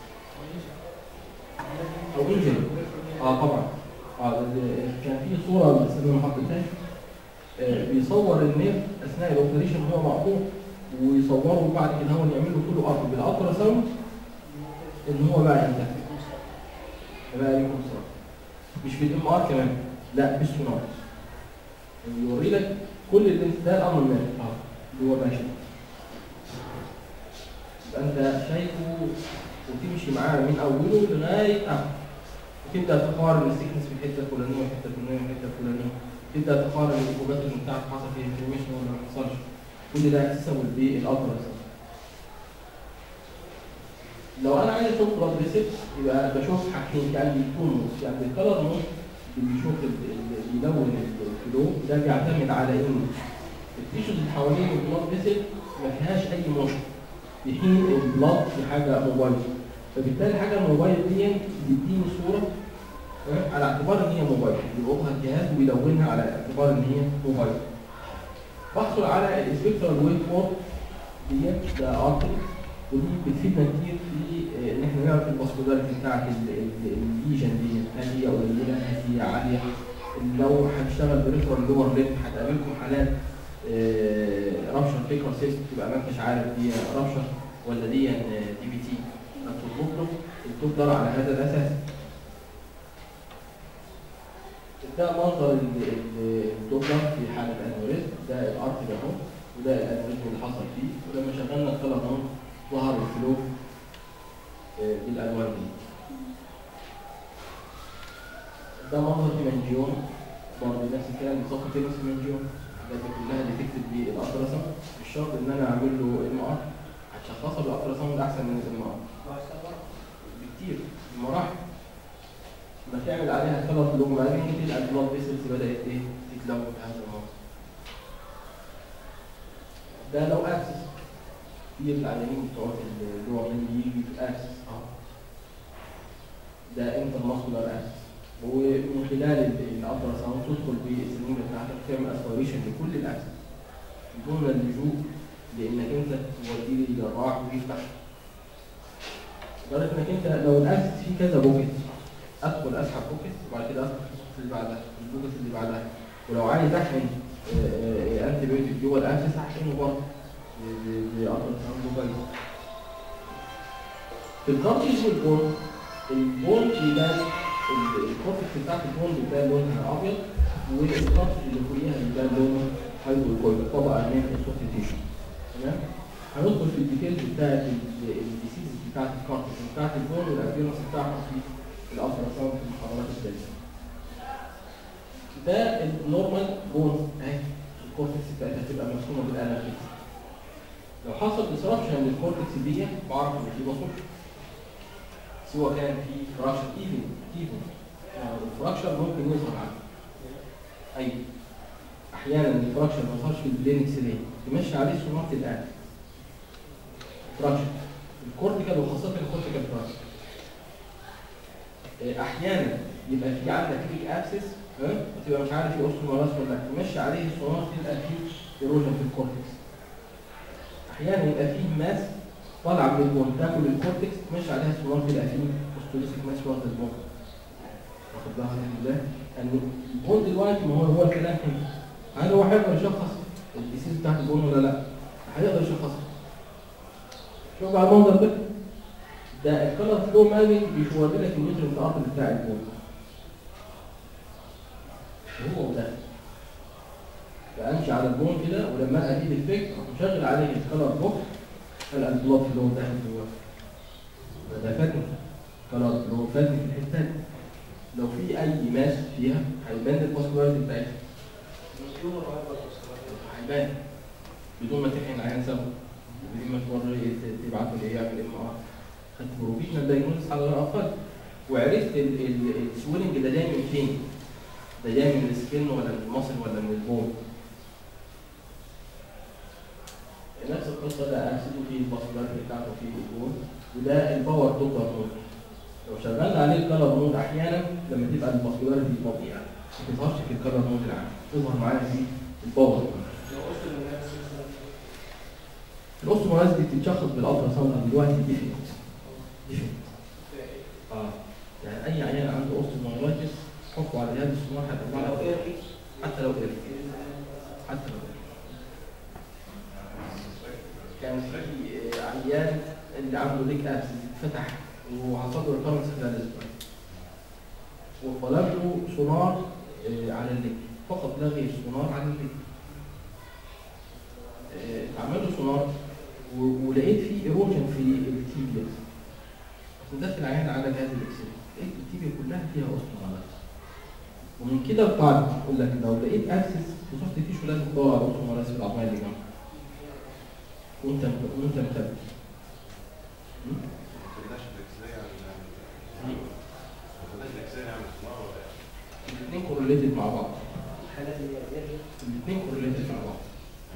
او انجري اه طبعا اه ده- ده- كان في صوره بس انا ما حطيتهاش آه، بيصور النيرف اثناء الاوبريشن وهو مقطوع ويصوروا بعد كده هو يعملوا كله ارض بالالترا ساوند ان هو بقى انتهى بقى ليه كونسر مش بالام ار كمان لا بالسونار يوري لك كل اللي انت ده الامر النيرف اه اللي هو ماشي يبقى انت شايفه وتمشي معاه من اوله لغايه اخره وتبدا تقارن السيكنس في الحته الفلانيه والحته الفلانيه والحته الفلانيه تبدا تقارن الانكوباتور بتاعك حصل فيه انفلاميشن ولا ما حصلش كل ده اكسسبل بالالترا لو انا عايز اشوف بلاد ريسبت يبقى بشوف حاجتين يعني التونس يعني الكلر مود اللي بيشوف ال- ال- بيلون الفلو ده بيعتمد على ان التيشوز اللي حوالين البلاد ريسبت ما فيهاش اي موشن في حين البلاد دي حاجه موبايل فبالتالي الحاجه الموبايل دي بتديني صوره تمام؟ على اعتبار ان هي موبايل بيلقطها الجهاز ويلونها على اعتبار ان هي موبايل بحصل على السبيكترال ويف فورم ديت ده ارتري ودي بتفيدنا كتير في آه، ان احنا نعرف الفاسكولاريتي بتاعت ال- ال- الليجن دي هل هي قليله هل هي عاليه لو هتشتغل بريفرال لور ليب هتقابلكم حالات رابشر فيكر سيست تبقى ما انتش عارف دي رابشر ولا دي دي بي تي هتطلب له التوب على هذا الاساس ده منظر ال- ال- الدوبلر في حالة الانوريزم ده الارت ده اهو وده الانوريزم اللي حصل فيه ولما شغلنا الكلر نون ظهر الفلو آه، بالالوان دي ده منظر هيمانجيوم برضه نفس الكلام بيصفي تيرس هيمانجيوم الحاجات دي كلها ديتكتد بالالتراساوند مش شرط ان انا اعمل له ام ار هتشخصها بالالتراساوند احسن من الام ار بكتير بمراحل لما تعمل عليها كلر لوج مابينج تلقى البلاد فيسلز بدات ايه تتلون بهذا المنظر ده لو اكسس في العيانين بتوع اللي هو من يجي في اكسس اه ده انتر ماسكولار اكسس ومن خلال الالترا ساوند تدخل بالسليم بتاعتك تعمل اسبيريشن لكل الاكسس دون اللجوء لانك انت توديه لجراح ويفتح لدرجه انك انت لو الاكسس فيه كذا بوكيت ادخل اسحب بوكيت وبعد كده ادخل في البوكيت اللي بعدها البوكيت اللي بعدها ولو عايز احقن انتي بيوتيك جوه الاكسس هحقنه برضه بأطرس موبايل في الكارتج والبون البون بيبان ال- الكورتكس بتاعت البون بيبان لونها أبيض والكارتج اللي فوقيها بيبان لونه هيدروكويد طبقة من السوفتيشن تمام هندخل في الديتيلز بتاعت الديسيز بتاعت الكارتج بتاعت البون والابيرنس بتاعها في الالتراساوند في المحاضرات الثانيه ده النورمال بون اهي الكورتكس بتاعتها هتبقى مرسومه بالقلم كده لو حصل ديسربشن للكورتكس دي بعرف ان في بصر سواء كان في فراكشر ايفن ايفن الفراكشر ممكن يظهر عنه اي احيانا الفراكشر ما يظهرش في البلين اكس راي تمشي عليه سونار الان فراكشر الكورتيكال وخاصه الكورتيكال فراكشر إيه، احيانا يبقى في عندك ليك ابسس وتبقى مش عارف ايه اوستومالاس ولا لا تمشي عليه سونار تلقى فيه ايروجن في الكورتكس احيانا يبقى فيه ماس طالعه من البون تاكل الكورتكس تمشي عليها سونار تلقى فيه اوستوليسيك ماس واخد البون واخد بالك ازاي؟ ان البون دلوقتي ما هو هو الكلام هنا هل هو هيقدر يشخص الديسيز بتاعت البون ولا لا؟ هيقدر يشخصها شوف بقى المنظر ده ده الكلر فلو مابنج بيشور لك النيوترنت ارت بتاع البون هو ده فامشي على البون كده ولما القى فيه ديفكت اروح مشغل عليه الكلر بوكس القى البلوت فلو ده جوه ده فاتني كلر فلو فاتني في الحته دي لو في اي ماس فيها هيبان الباسكولاريتي بتاعتها هيبان بدون ما تحقن عيان سوا بدون ما توري تبعته ليه يعمل ام ار خدت بروفيشنال دايجنوستس على الاقل وعرفت السويلنج ده جاي من فين ده جاي من السكين ولا من المصل ولا من البون نفس القصه ده اكسد فيه الباسكولاريتي بتاعته فيه البون وده الباور دوبلر مود لو شغلنا عليه الكلر مود احيانا لما تبقى الباسكولاريتي بطيئه ما تظهرش في الكلر مود العام تظهر معانا في الباور الاوستومالايز دي بتتشخص بالالترا ساوند دلوقتي ديفينيت ديفينيت اه يعني اي عيان عنده اوستومالايتس حطه على جهاز السونار هيطلع لك حتى لو قرف حتى لو قرف كان في آه، عيان اللي عنده ليك ابس فتح وحصل له ريكارنس خلال اسبوع وطلب له سونار آه، على الليك فقط لا غير سونار على الليك آه، اتعمل له سونار و- ولقيت فيه ايروجن في التيبيا مدخل عيان على جهاز الاكس راي لقيت التيبيا كلها فيها اوستومالايتس ومن كده القاعده يقول لك لو لقيت اكسس في صوره التيشو لازم تدور على اوستومالايتس في العظميه اللي جنبك وانت وانت متابع م? ما خدناش الاكس راي يعني ما خدناش الاكس راي نعمل صناعه ولا إيه؟ الاثنين كورليتد مع بعض الحالات اللي هي دي الاثنين كورليتد مع بعض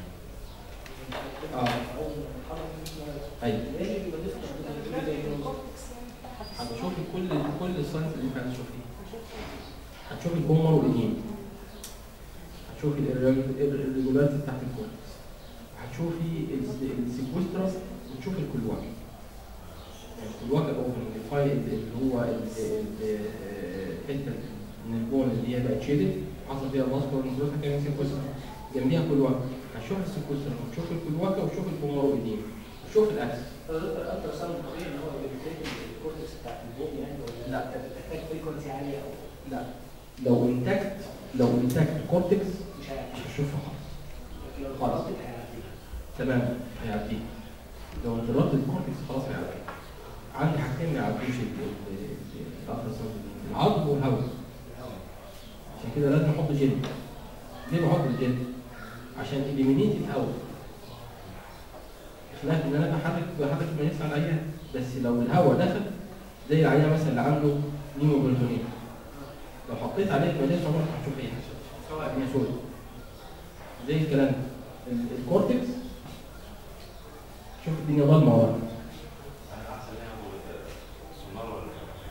اه اول ما تتحرك ايوه لازم يبقى ديفرنت زي كده هتشوفي كل كل الساينس اللي انت هتشوفيه هتشوفي البومر والايدين هتشوفي الريجولاريتي بتاعت الكورتكس هتشوفي السيكوسترس وتشوفي الكلواك يعني الكلواك اوبننج الفايل اللي هو ال- ال- الحته من البون اللي هي بقت شيدد حصل فيها ماسكولار نيكروز كان سيكوستر جنبيها كلواك هتشوف السيكوستر وتشوف الكلواك وتشوف البومر والايدين وتشوف الاكس الالترا ساوند طبيعي ان هو بيبتدي الكورتكس بتاعت البوم يعني ولا لا. بتحتاج فريكونسي عاليه او لا لو انتكت لو انتكت كورتكس مش عارف مش هتشوفها خالص لكن لو خلاص. ضغطت هيعديها تمام هيعديه لو انضربت الكورتكس خلاص هيعديه عندي حاجتين ما يعدوش الالتراساوند العظم والهواء عشان كده لازم احط جلد ليه بحط الجلد؟ عشان اليمينيت الهواء خلاف ان انا بحرك بحرك الميس على العيان بس لو الهواء دخل زي العيان مثلا اللي عنده نيمو بلتونين لو حطيت عليه الميس عمرك ما هتشوف اي حاجه هي سود زي الكلام ده ال- الكورتكس شوف الدنيا ضلمه ورا احسن نعمل صناعه ولا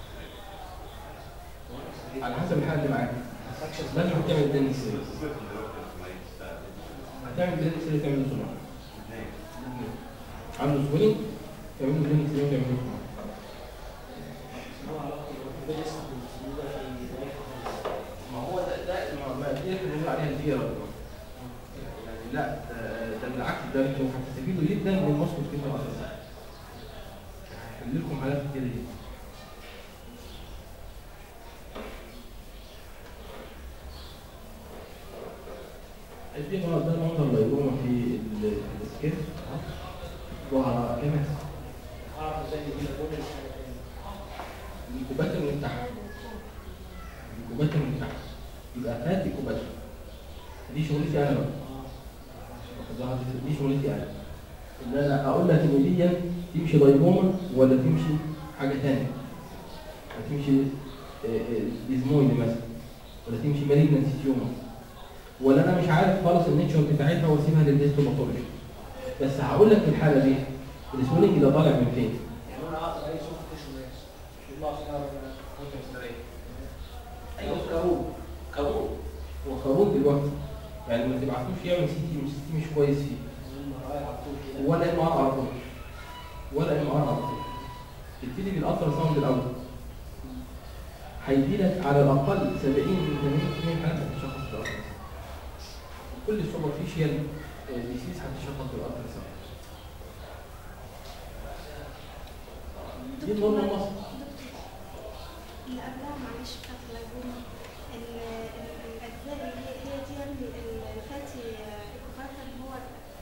على حسب الحاله اللي معاك لازم تعمل بلانس بس سمعت من دلوقتي ما يستاهل هتعمل بلانس اللي تعمل سونار اثنين عنده سويلنج تعمل له بلانس اللي تعمل له سونار هو علاقته بالبيس موجوده في ذلك ما هو ده ده ما ما دي اللي بنقول عليها الفيرا يعني لا ده ده بالعكس ده انتوا هتستفيدوا جدا من مصر كده اساسا هيحل لكم حالات كتير جدا دي بقى ده منظر اللايبوما في ال- السكيل ظهر كمس اعرف ازاي دي الجمله الكوبات من تحت الكوبات من تحت يبقى فات الكوبات دي شغلتي انا بقى ظهرت دي شغلتي انا ان انا اقول لك ان دي تمشي لايبوما ولا تمشي حاجه ثانيه هتمشي ديزمويد مثلا ولا تمشي مالجنسي تيومر ولا انا مش عارف خالص النيتشر بتاعتها واسيبها للهيستوباثولوجي بس هقول لك في الحاله دي السويلنج ده طالع من فين؟ يعني انا اقدر اي صوت تشو ناس يطلع فيها وانت مستريح ايوه كروب كروب هو خروج دلوقتي يعني ما تبعتوش يعمل سي تي مش سي تي مش كويس فيه رايح على طول كده ولا ام ار على طول ولا ام ار على طول تبتدي بالالترا ساوند الاول هيدي لك على الاقل 70 من 80% من الحالات هتشخص بالالترا كل السوبرفيشال ديسيز هتشخص بالالترا ساوند دي النورمال مصر اللي قبلها معلش بتاعت اللاجونة ال- ال- الأجزاء اللي هي هي دي اللي ال- الفاتي إيكوفاتا اللي هو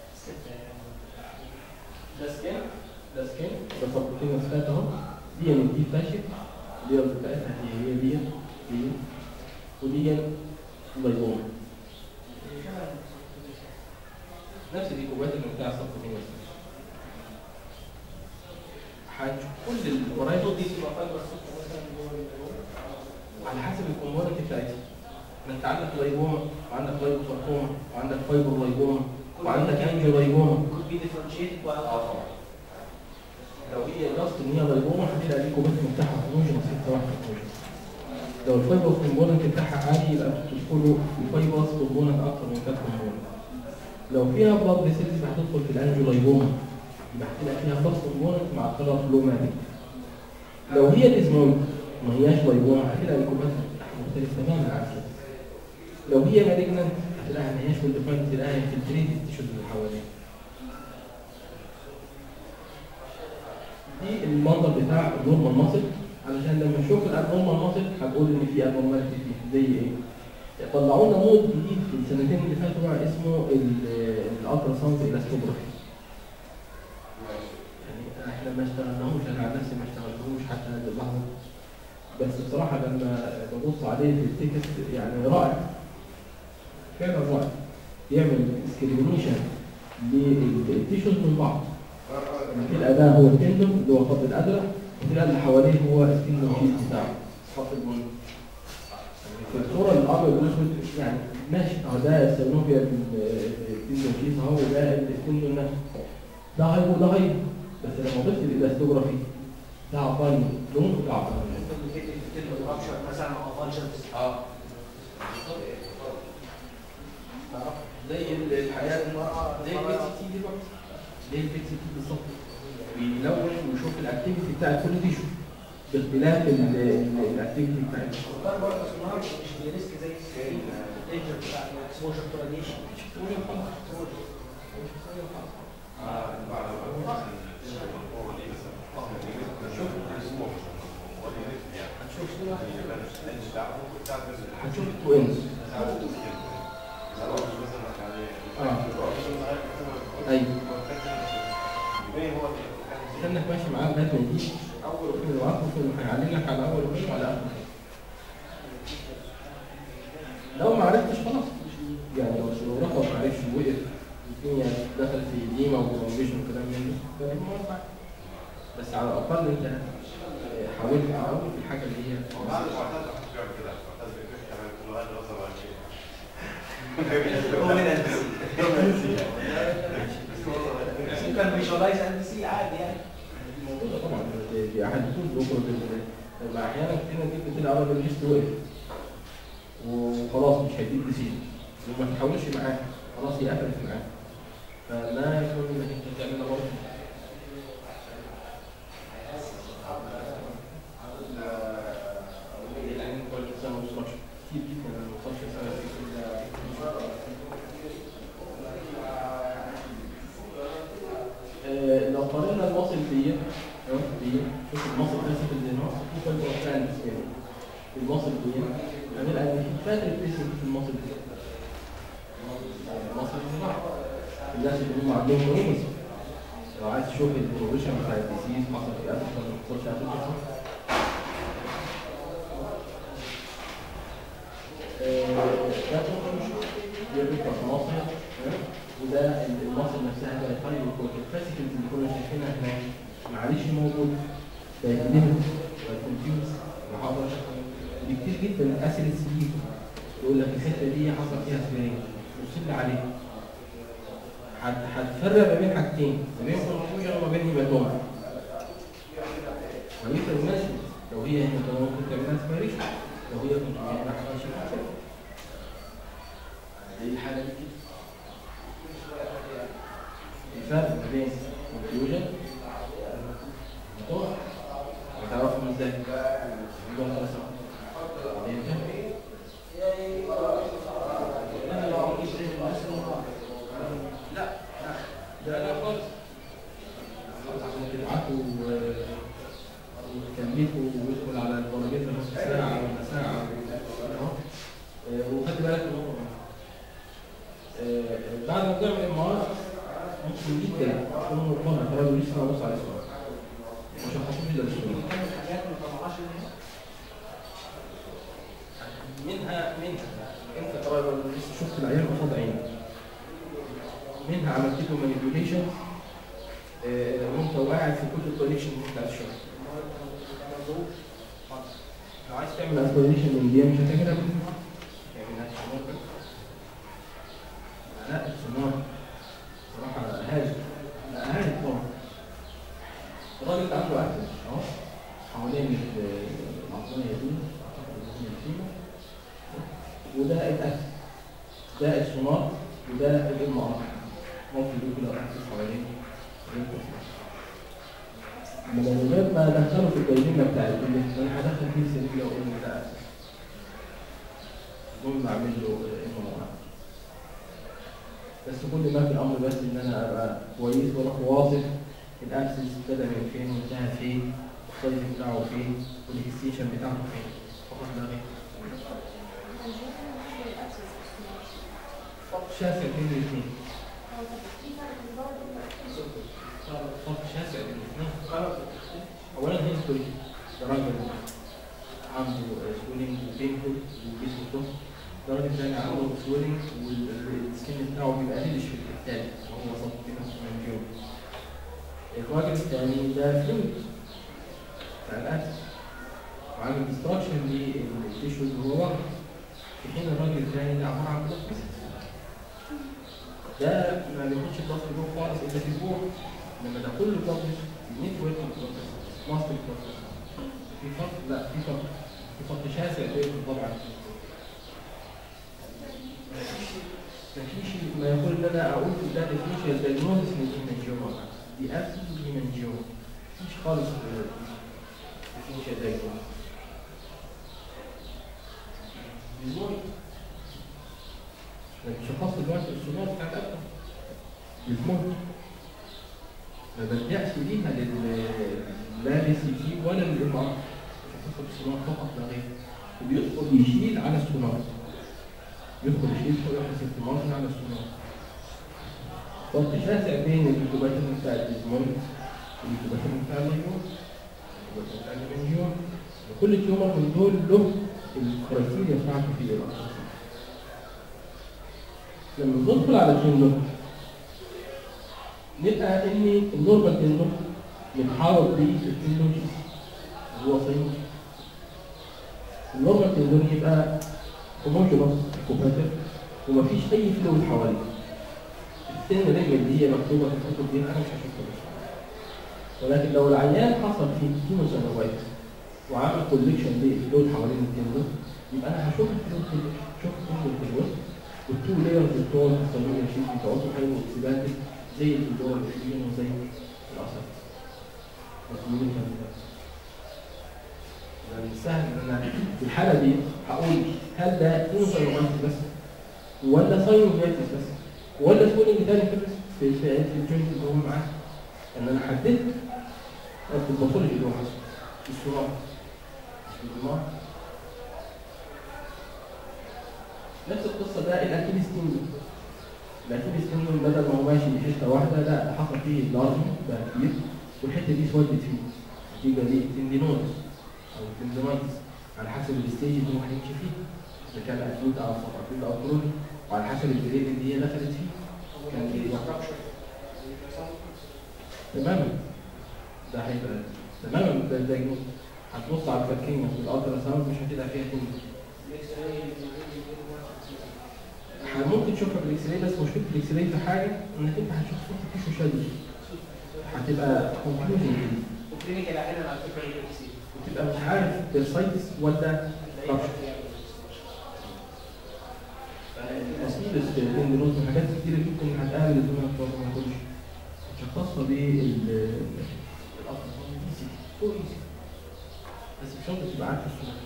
ده سكين ده سكين ده سبورتين فات اهو دي يعني دي فاشل دي بتاعتها هي هي دي دي ودي لايبوما نفس الإيكوبات اللي بتاع السبورتين هنشوف كل الفرايتو دي تبقى فايبر سكر مثلا جوه الجروب على حسب الكومبوننت بتاعتها ما انت عندك لايبوما وعندك لايبوساركوما وعندك فايبر لايبوما وعندك انجيو لايبوما could be differentiated by اه طبعا لو هي جاست ان هي لايبوما هتلاقي الكوبات بتاعها هوموجين 6 واحد هوموجين لو الفايبر كومبوننت بتاعها عالي يبقى بتدخله الفايبرز كومبوننت اكتر من كات كومبوننت لو فيها بلاد فيسلز هتدخل في الانجيو لايبوما يبقى هتلاقي فيها بلاد كومبوننت مع الكلر فلو ماتيك لو هي الازمويد ما هياش لايبوما هتلاقي الكوبات بتاعها مختلف تماما عن كده لو هي مالجنانت هتلاقيها ما هياش والديفايند تلاقيها انفلتريتد التيشوز اللي حواليها دي المنظر بتاع النورمال ماسل علشان لما نشوف الابنورمال ماسل هنقول ان في ابنورماليتي فيه زي ايه؟ طلعوا لنا مود جديد في السنتين اللي فاتوا بقى اسمه الالترا ساوند الاستوجرافي يعني احنا ما اشتغلناهوش انا عن نفسي ما اشتغلتهوش حتى هذه اللحظه بس بصراحه لما ببص عليه في التكست يعني رائع فعلا رائع يعمل ديسكريميشن للتيشوز من بعض الفرقه ده هو التندون اللي هو خط الادرة والفرقه اللي حواليه هو التندون شيت بتاعه خط البني في الصوره الابيض والاسود يعني ماشي اهو ده السينوفيا التندون شيت اهو وده التندون نفسه ده هايبو ده هايبو بس لما ضفت الاستوجرافي ده اعطاني لون وده اعطاني لون مثلا او فانكشنز اه زي الحياه المرأة زي البي سي تي دلوقتي زي البي سي تي بالظبط بيلون ويشوف الاكتيفيتي بتاع كل تيشو باختلاف ال- ال- الاكتيفيتي بتاعتها وكان برضه اسمها مش بيريسك زي الدينجر بتاع الاكسبوجر تو راديشن هتشوف هتشوف توينز اه ايوه استنى ماشي معاه لغايه ما يجي اول فيلم واخر فيلم هيعلم لك على اول فيلم وعلى اخر فيلم لو ما عرفتش خلاص يعني لو لو رقم ما عرفش وقف الدنيا دخلت في ديما وكونفيشن وكلام من ده فدي موضوع. بس على الاقل انت آه، حاولت تحاول في الحاجه اللي هي ممكن فيجوالايز اند سي عادي يعني موجودة طبعا في أحد الدكتور لما أحيانا كتير جدا كده عرض الجست وقف وخلاص مش هيديك ديسيجن وما تحاولش معاه خلاص هي قفلت معاه فلا يكون انك انت تعملها برضه يعني كل سنة ونص كتير جدا ما نوصلش سنة الاسم في المصري مصر الزراعة الناس اللي هم عندهم رمز لو عايز تشوف البروفيشن بتاع الديزيز حصل في افريقيا ولا ما حصلش في افريقيا آه، ده كله بيبقى في مصر آه، وده المصر نفسها بقت طيب الكلاسيكالز اللي كنا شايفينها هناك معلش موجود بقت ليميت بقت كونفيوز محاضرة دي كتير جدا اسئله سليم يقول لك الحته دي حصل فيها سبرينج بص لي عليها هت- هتفرق ما بين حاجتين ما بين كونفيوجن وما بين هيماتوما ويفرق ماشي لو هي هيماتوما ممكن تعملها سبريشن لو هي كونفيوجن ما حصلش فيها زي الحاله دي كده الفرق ما بين كونفيوجن وهيماتوما هتعرفهم ازاي؟ الموضوع ده صعب. لا لا لا خالص عشان كده قعدوا وكملوا ويدخل على البراميتر نص ساعة ولا ساعة اهو آه، وخدت بالك من النقطة دي. آه، بعد ما بتعمل ام ار ممكن جدا تكون مقارنة ترى لسه نبص على السؤال مش هتحطوش الا السؤال حاجات ما طلعهاش منها منها انت طبعا لسه شفت العيال قصاد عينك منها عملت له مانيبيوليشن وانت قاعد في كل الكوليكشن بتاع الشغل لو عايز تعمل اسبريشن من دي مش هتعملها من تعملها ممكن لا السمار صراحة هاجر لا هاجر طبعا الراجل ده عنده أكل أهو حوالين العصبية دي الفيمة وده الأكل ده السونار وده الام ار ممكن يقول كده احسس حوالين من غير ما ادخله في الجايزينه بتاع الكليه انا هدخل فيه سليم واقول له ده اساس المهم اعمل له ام ار بس كل ما في الامر بس ان انا ابقى كويس واروح واصف الابسس بدا من فين وانتهى فين السايز بتاعه فين والاكستنشن بتاعته فين فقط لا غير فرق شاسع بين الاثنين فرق شاسع بين الاثنين اولا هيستوري راجل عنده سويلنج وبينفول وجسمه تخ الراجل الثاني عنده سويلنج والسكين بتاعه بيبقى قليل في الثالث هو وسط كده من جوه الراجل الثاني ده فلويد بتاع الاكل وعامل ديستراكشن للتيشو اللي هو ورا في حين الراجل الثاني ده عباره عن بلوك ده ما بياخدش الضغط جوه خالص الا في الجوع لما ده كله ضغط نتورك ماستر ضغط في فرق لا في فرق في فرق شاسع بينهم طبعا مفيش ما يقول ان انا اقول ده ديفينيشن دايجنوستس من الهيمانجيوما دي ابسولوت هيمانجيوما مفيش خالص ديفينيشن دايجنوستس بالمهم مش هخص دلوقتي الصناعة بتاعت أبدا بالمهم ما بلجأش ليها لل لا للسي تي ولا للإم ار مش هخص الصناعة فقط لا غير وبيدخل يشيل على الصناعة يدخل يشيل فوق يحرس التمارين على الصناعة فرق شاسع بين الكتوباتين بتاع الديزمون والكتوباتين بتاع الليمون والكتوباتين بتاع المنجيون وكل تيومر من دول له الكرايتيريا بتاعته في الأساس لما ندخل على التندر نلقى ان النورمال تندر متحاوط بالتندوجيز اللي هو صين النورمال تندر يبقى هوموجينوس كوباتر ومفيش اي فلويد حواليه السن رجل اللي هي مكتوبه في الكتب دي انا مش هشوفها بس ولكن لو العيان حصل فيه كيموسينوفايتس وعمل كوليكشن للفلويد حوالين التندر يبقى انا هشوف الفلويد كله شوف الفلويد في الوسط والتو لايرز بتوع الصابون شيت بتوعته حلو واكسباندد زي الجدار الاكسجين وزي الاثر مسؤولين من السهل ان انا في الحاله دي هقول هل ده انسايرومانتي بس ولا ساينوفيتس بس ولا سكولينج تاني في في في, في الجوينت اللي هو معاه ان انا حددت في الباثولوجي اللي هو حصل الصراع مش بالدماغ نفس القصه ده الاكيليس تندون الاكيليس تندون بدل ما هو ماشي حته واحده لا حصل فيه لارجمنت بقى كبير والحته دي اسودت فيه نتيجه دي تندينوز او تندينايتس على حسب الستيج اللي هو هيمشي فيه اذا كان اكيوت او سب اكيوت او كروني وعلى حسب الجريد اللي هي دخلت فيه كان ايه تماما ده هيبقى تماما ده الدايجنوز هتبص على الفكينة في الالترا ساوند مش هتلاقي فيها تندون ممكن تشوفها بالاكس راي بس مشكله الاكس راي في حاجه انك انت هتشوف صوت تيشو شادو هتبقى كونفيوجن وكلينيكال احيانا على فكره الاكسيد وتبقى مش عارف بيرسايتس ولا تصوير التندروز من حاجات كتيره جدا هتقابل الدنيا بتوع ما تقولش مش خاصه بال بس مش شرط تبقى عارف الصوره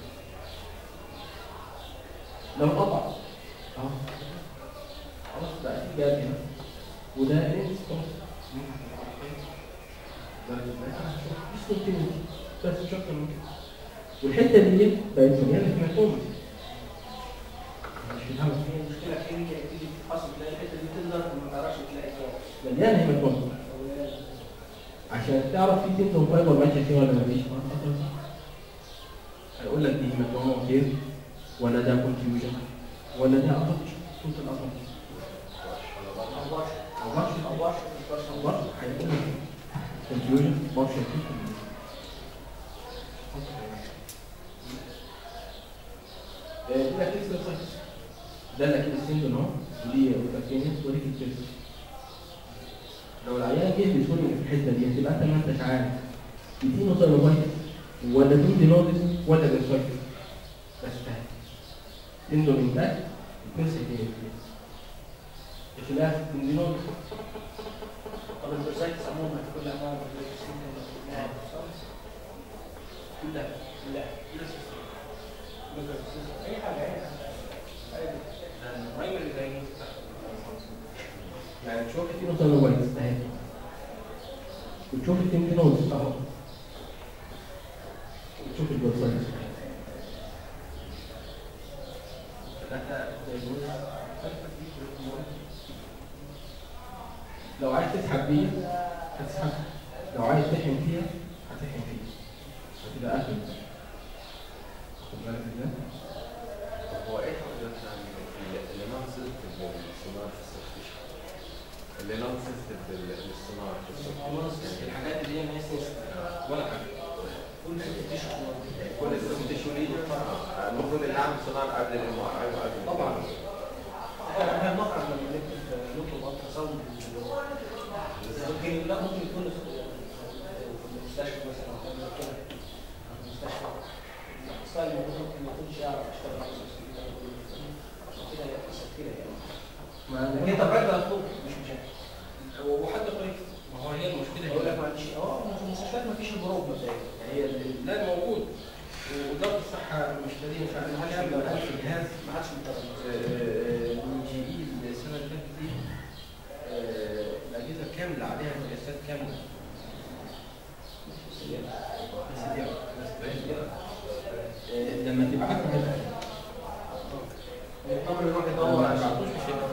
لو قطع اه خلاص بقى في جاب هنا وده انستون بس مش اكتر من كده والحته دي بقت مليانه هيماتوما مش في الهواء هي المشكله كلينيكال تيجي تتحصل تلاقي الحته دي تظهر ما تعرفش تلاقي فيها مليانه هيماتوما عشان تعرف في تندون فايبر ماشيه فيه ولا مفيش هيقول لك دي هيماتوما كتير ولا ده كونفيوجن ولا ده اضغط صوت الاضغط او بارش او بارش او بارش هيقول لك كونفيوجن بارش ده الاكيد سايتس ده الاكيد سيندون اهو ودي اوتاكينيس ودي كيتس لو العيان جه بيسوري في الحته دي هتبقى انت ما انتش عارف دي نوتايلومايتس ولا تندينوزيس ولا بيرسايتس بس فاهم تندون انتاج تمسك ايه خلاف تندينوزيس طب البرسايتس عموما في كل انواع الاكسيد لا لا اي حاجه اي حاجه البرايمري دايجنوز يعني تشوف في نوتايلومايتس اهي وتشوف التندينوزيس اهو وتشوف البيرسايتس ثلاثة دايجنوز لو عايز تسحب بيها هتسحب لو عايز تحن فيها هتحن فيها هتبقى اخر خد بالك ازاي؟ هو ايه حضرتك يعني اللي ناقص الصناعه في السبستيشن اللي ناقص الصناعه في السبستيشن الحاجات اللي هي ناس ولا حاجه كل تيشو كل السبستيشن ليه المفروض اللي اعمل صناعه قبل الام ار اي وقبل طبعا احنا بنقرا لما نكتب نطلب الترا ساوند ممكن لا ممكن يكون في المستشفى مثلا او حاجه كده في المستشفى الاخصائي الموجود ممكن ما يكونش يعرف يشتغل على السبستيشن عشان كده هي قصه كده يعني ما لكن انت براجل مطلوب مش مشاكل وحتى كويس ما هو هي المشكله يقول لك هنا. معلش اه في المستشفيات ما فيش البروب مبدئيا يعني هي ال- لا موجود ووزاره الصحه مشترين فعلا كام الف جهاز ما حدش متابع من جي اي السنه اللي فاتت دي آه، الاجهزه كامله عليها قياسات كامله بس دي بس آه، لما تبعت يطمن يروح لو يدور ما على بعتوش مش هيبقى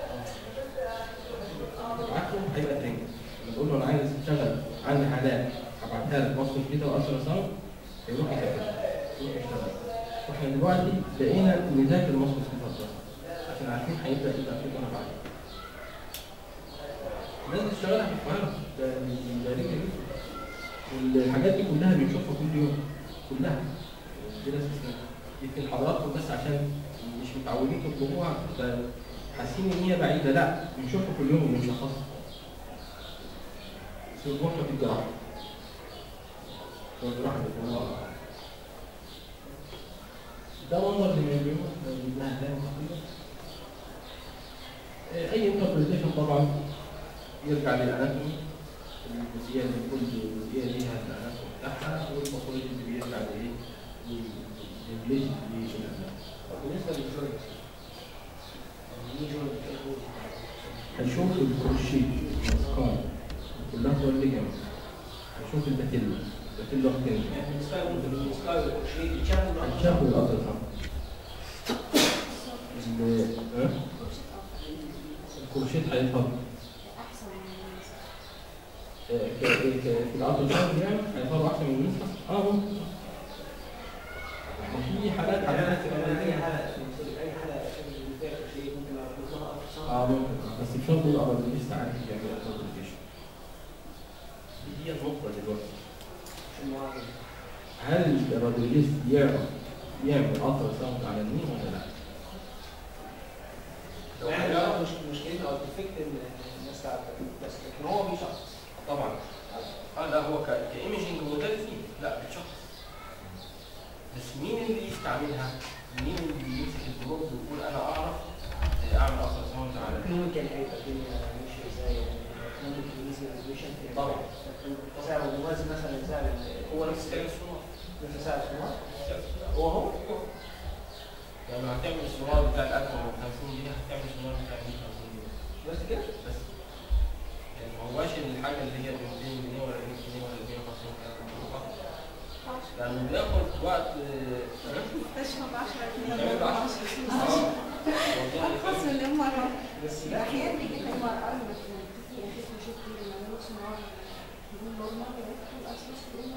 تبعت له هيبقى ترند تقول له انا عايز اشتغل عندي حالات هبعتها لك وصف كده والترا ساوند هيروح يذاكر يروح يشتغل واحنا دلوقتي بقينا نذاكر مصر في عشان عارفين هيبدا يبقى في انا بعد الناس بتشتغلها في القاهره ده ده رجل جدا والحاجات دي كلها بنشوفها كل يوم كلها بلا استثناء يمكن حضراتكم بس عشان مش متعودين تطلبوها ده حاسين ان هي بعيده لا بنشوفها كل يوم وبنشخصها بس بنروح في الجراحه في الجراحه بتكون واقعة. ده منظر للمليون جبناها تاني تقريبا آه، اي انتربريتيشن طبعا يرجع للاناتومي الجزئيه اللي كل جزئيه ليها الاناتومي بتاعها والباثولوجي اللي بيرجع لايه؟ للريليشن للاناتومي بالنسبه للجوينت يعني ايه جوينت هنشوف الكروشيه الاسكان كلها هو الليجمنت هنشوف الباتيلا الباتيلا كده يعني بالنسبه لهم بالنسبه للشيء يتشافوا هنشوف الأطرفة ال- ها؟ كورسات افضل الكروشيت هيفضل احسن من الناس آه، ك- ك- في الالترا ساوند يعني هيفضل احسن من النسخه اه ممكن في حالات يعني انا حالات في اي حاله في اي حاله شكل فيها شيء ممكن اخد لها اقصى اه ممكن بس الشرط يبقى لسه عارف يعمل كونتريبيوشن دي النقطه دلوقتي هل الراديولوجيست يعرف يعمل الترا ساوند على النين ولا لا؟ يعني لا مش مشكلته او الديفكت ان الناس تعرف بس لكن هو بيشخص طبعا اه لا هو ك- كايمجنج موداليتي لا بتشخص بس مين اللي يستعملها؟ مين اللي يمسك البروب ويقول انا اعرف اعمل اصلا ساوند على ال- ممكن هيبقى الدنيا ماشيه ازاي يعني ممكن تقيس الريزوليوشن طبعا. سعر موازي مثلا سعر ال- هو نفس سعر السونار نفس سعر السمار هو هو يعني لو هتعمل السونار بتاع الأكل ب 50 جنيه هتعمل السونار بتاع 150 جنيه بس كده بس يعني ما هواش الحاجة اللي هي ب 200 جنيه ولا 100 جنيه ولا 150 جنيه لأنه بياخد وقت آه، مستشفى ب 10 بيعمل جنيه 10 10 والله ارخص من الام ار بس لا احيانا بيجي لهم ارقام بس في اساس نشوف كده لما نقول سمار بدون نورمال ويدخل الاصل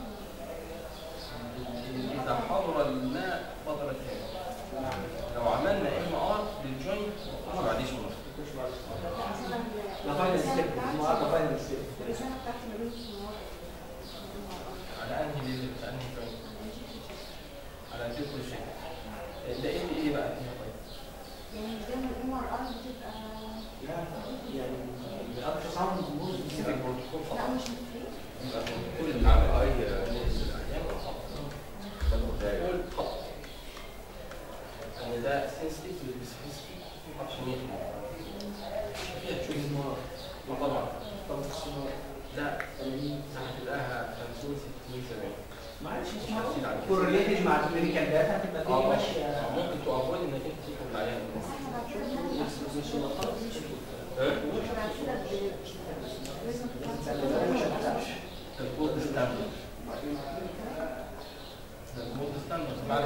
إذا حضر الماء بطل الثاني لو عملنا ام ار للجوينت ما بعديش مرة مش بعد لا فاينل ستيب ما فاينل ستيب الرسالة بتاعتي ما بين السمار على انهي ليفل على انهي جوينت على الديكور شيء ده ايه ايه بقى فيها طيب يعني مش دايما الام ار ار بتبقى لا يعني الالترا ساوند موز سيبك بروتوكول لا فقط مش متفق يبقى كل اللي عمل اي الاعيان والخط ده مختلف كل خط يعني ده سنسيتيف للسبيسيفيك عشان يخدم فيها تشويس السمار ما طبعا طب السمار لا 80 هتلاقيها 50 60 70 معلش مش اسمها هتزيد عن كده كورليتد مع الكلينيكال داتا هتبقى اه الدنيا ماشي ماشيه ممكن تأفويد انك انت تدخل العيان بس احنا بعد كده بنعمل بس مش خلاص ها؟ بعد كده ب- لازم الكود ستاندرد الكود ستاندرد بعد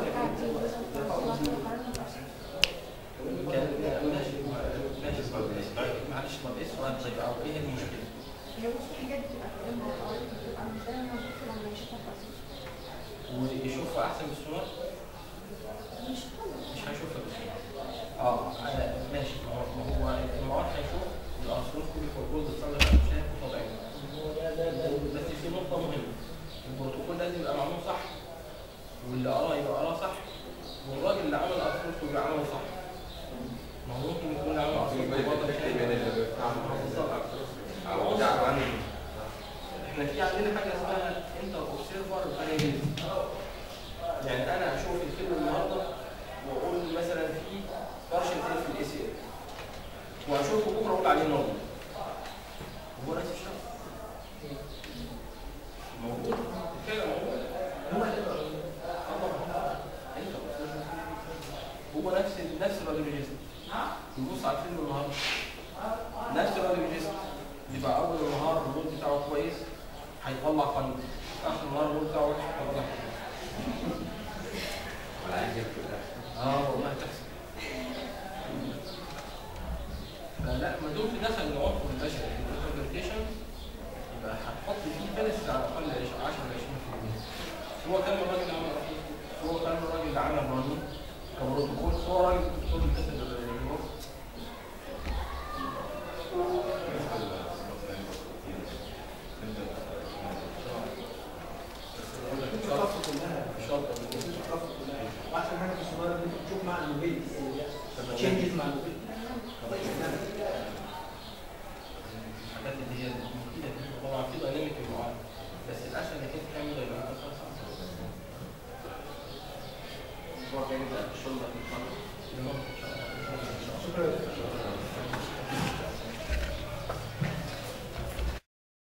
كان ماشي ماشي معلش طب ايه السؤال طيب او ايه المشكله؟ هي بص في حاجات بتبقى في الام ار ار بتبقى مش دايما موجودة لما يشوفها في الأساس. ويشوفها احسن من السونار مش طبعا مش هيشوفها بالسونار اه انا ماشي ما هو ما هو المعار هيشوف الاسرار كل الكود ستاندرد مش هيكون طبيعي بس في نقطة مهمة البروتوكول لازم يبقى معمول صح واللي قراه يبقى قراه صح والراجل اللي عمل الأسرار يبقى عمله صح ما هو ممكن يكون اللي عمل في الأسرار بين الفكر بين اللي بيفهم او بالظبط بتاع عنه احنا في عندنا حاجة اسمها انتر اوبسيرفر فاريبيلتي يعني انا اشوف الفيلم النهارده واقول مثلا في بارشل فيل في الاي سي واشوفه بكره اقول عليه نورمال هو نفس الشخص موجود فعلا موجود هو اللي هو نفس نفس الراديولوجيست يبص على الفيلم النهارده نفس الراديولوجيست يبقى اول النهار الرول بتاعه كويس هيطلع قانون اخر النهار الرول بتاعه وحش هيطلع قانون ولا عايز يكتب ده اه والله تحصل فلا ما دمت دخل العنصر البشري في الانتربريتيشن يبقى هتحط فيه فلس على الاقل 10 ل 20% هو كان الراجل اللي عمل هو كان الراجل اللي عمل رنين كبروتوكول هو راجل دكتور القسم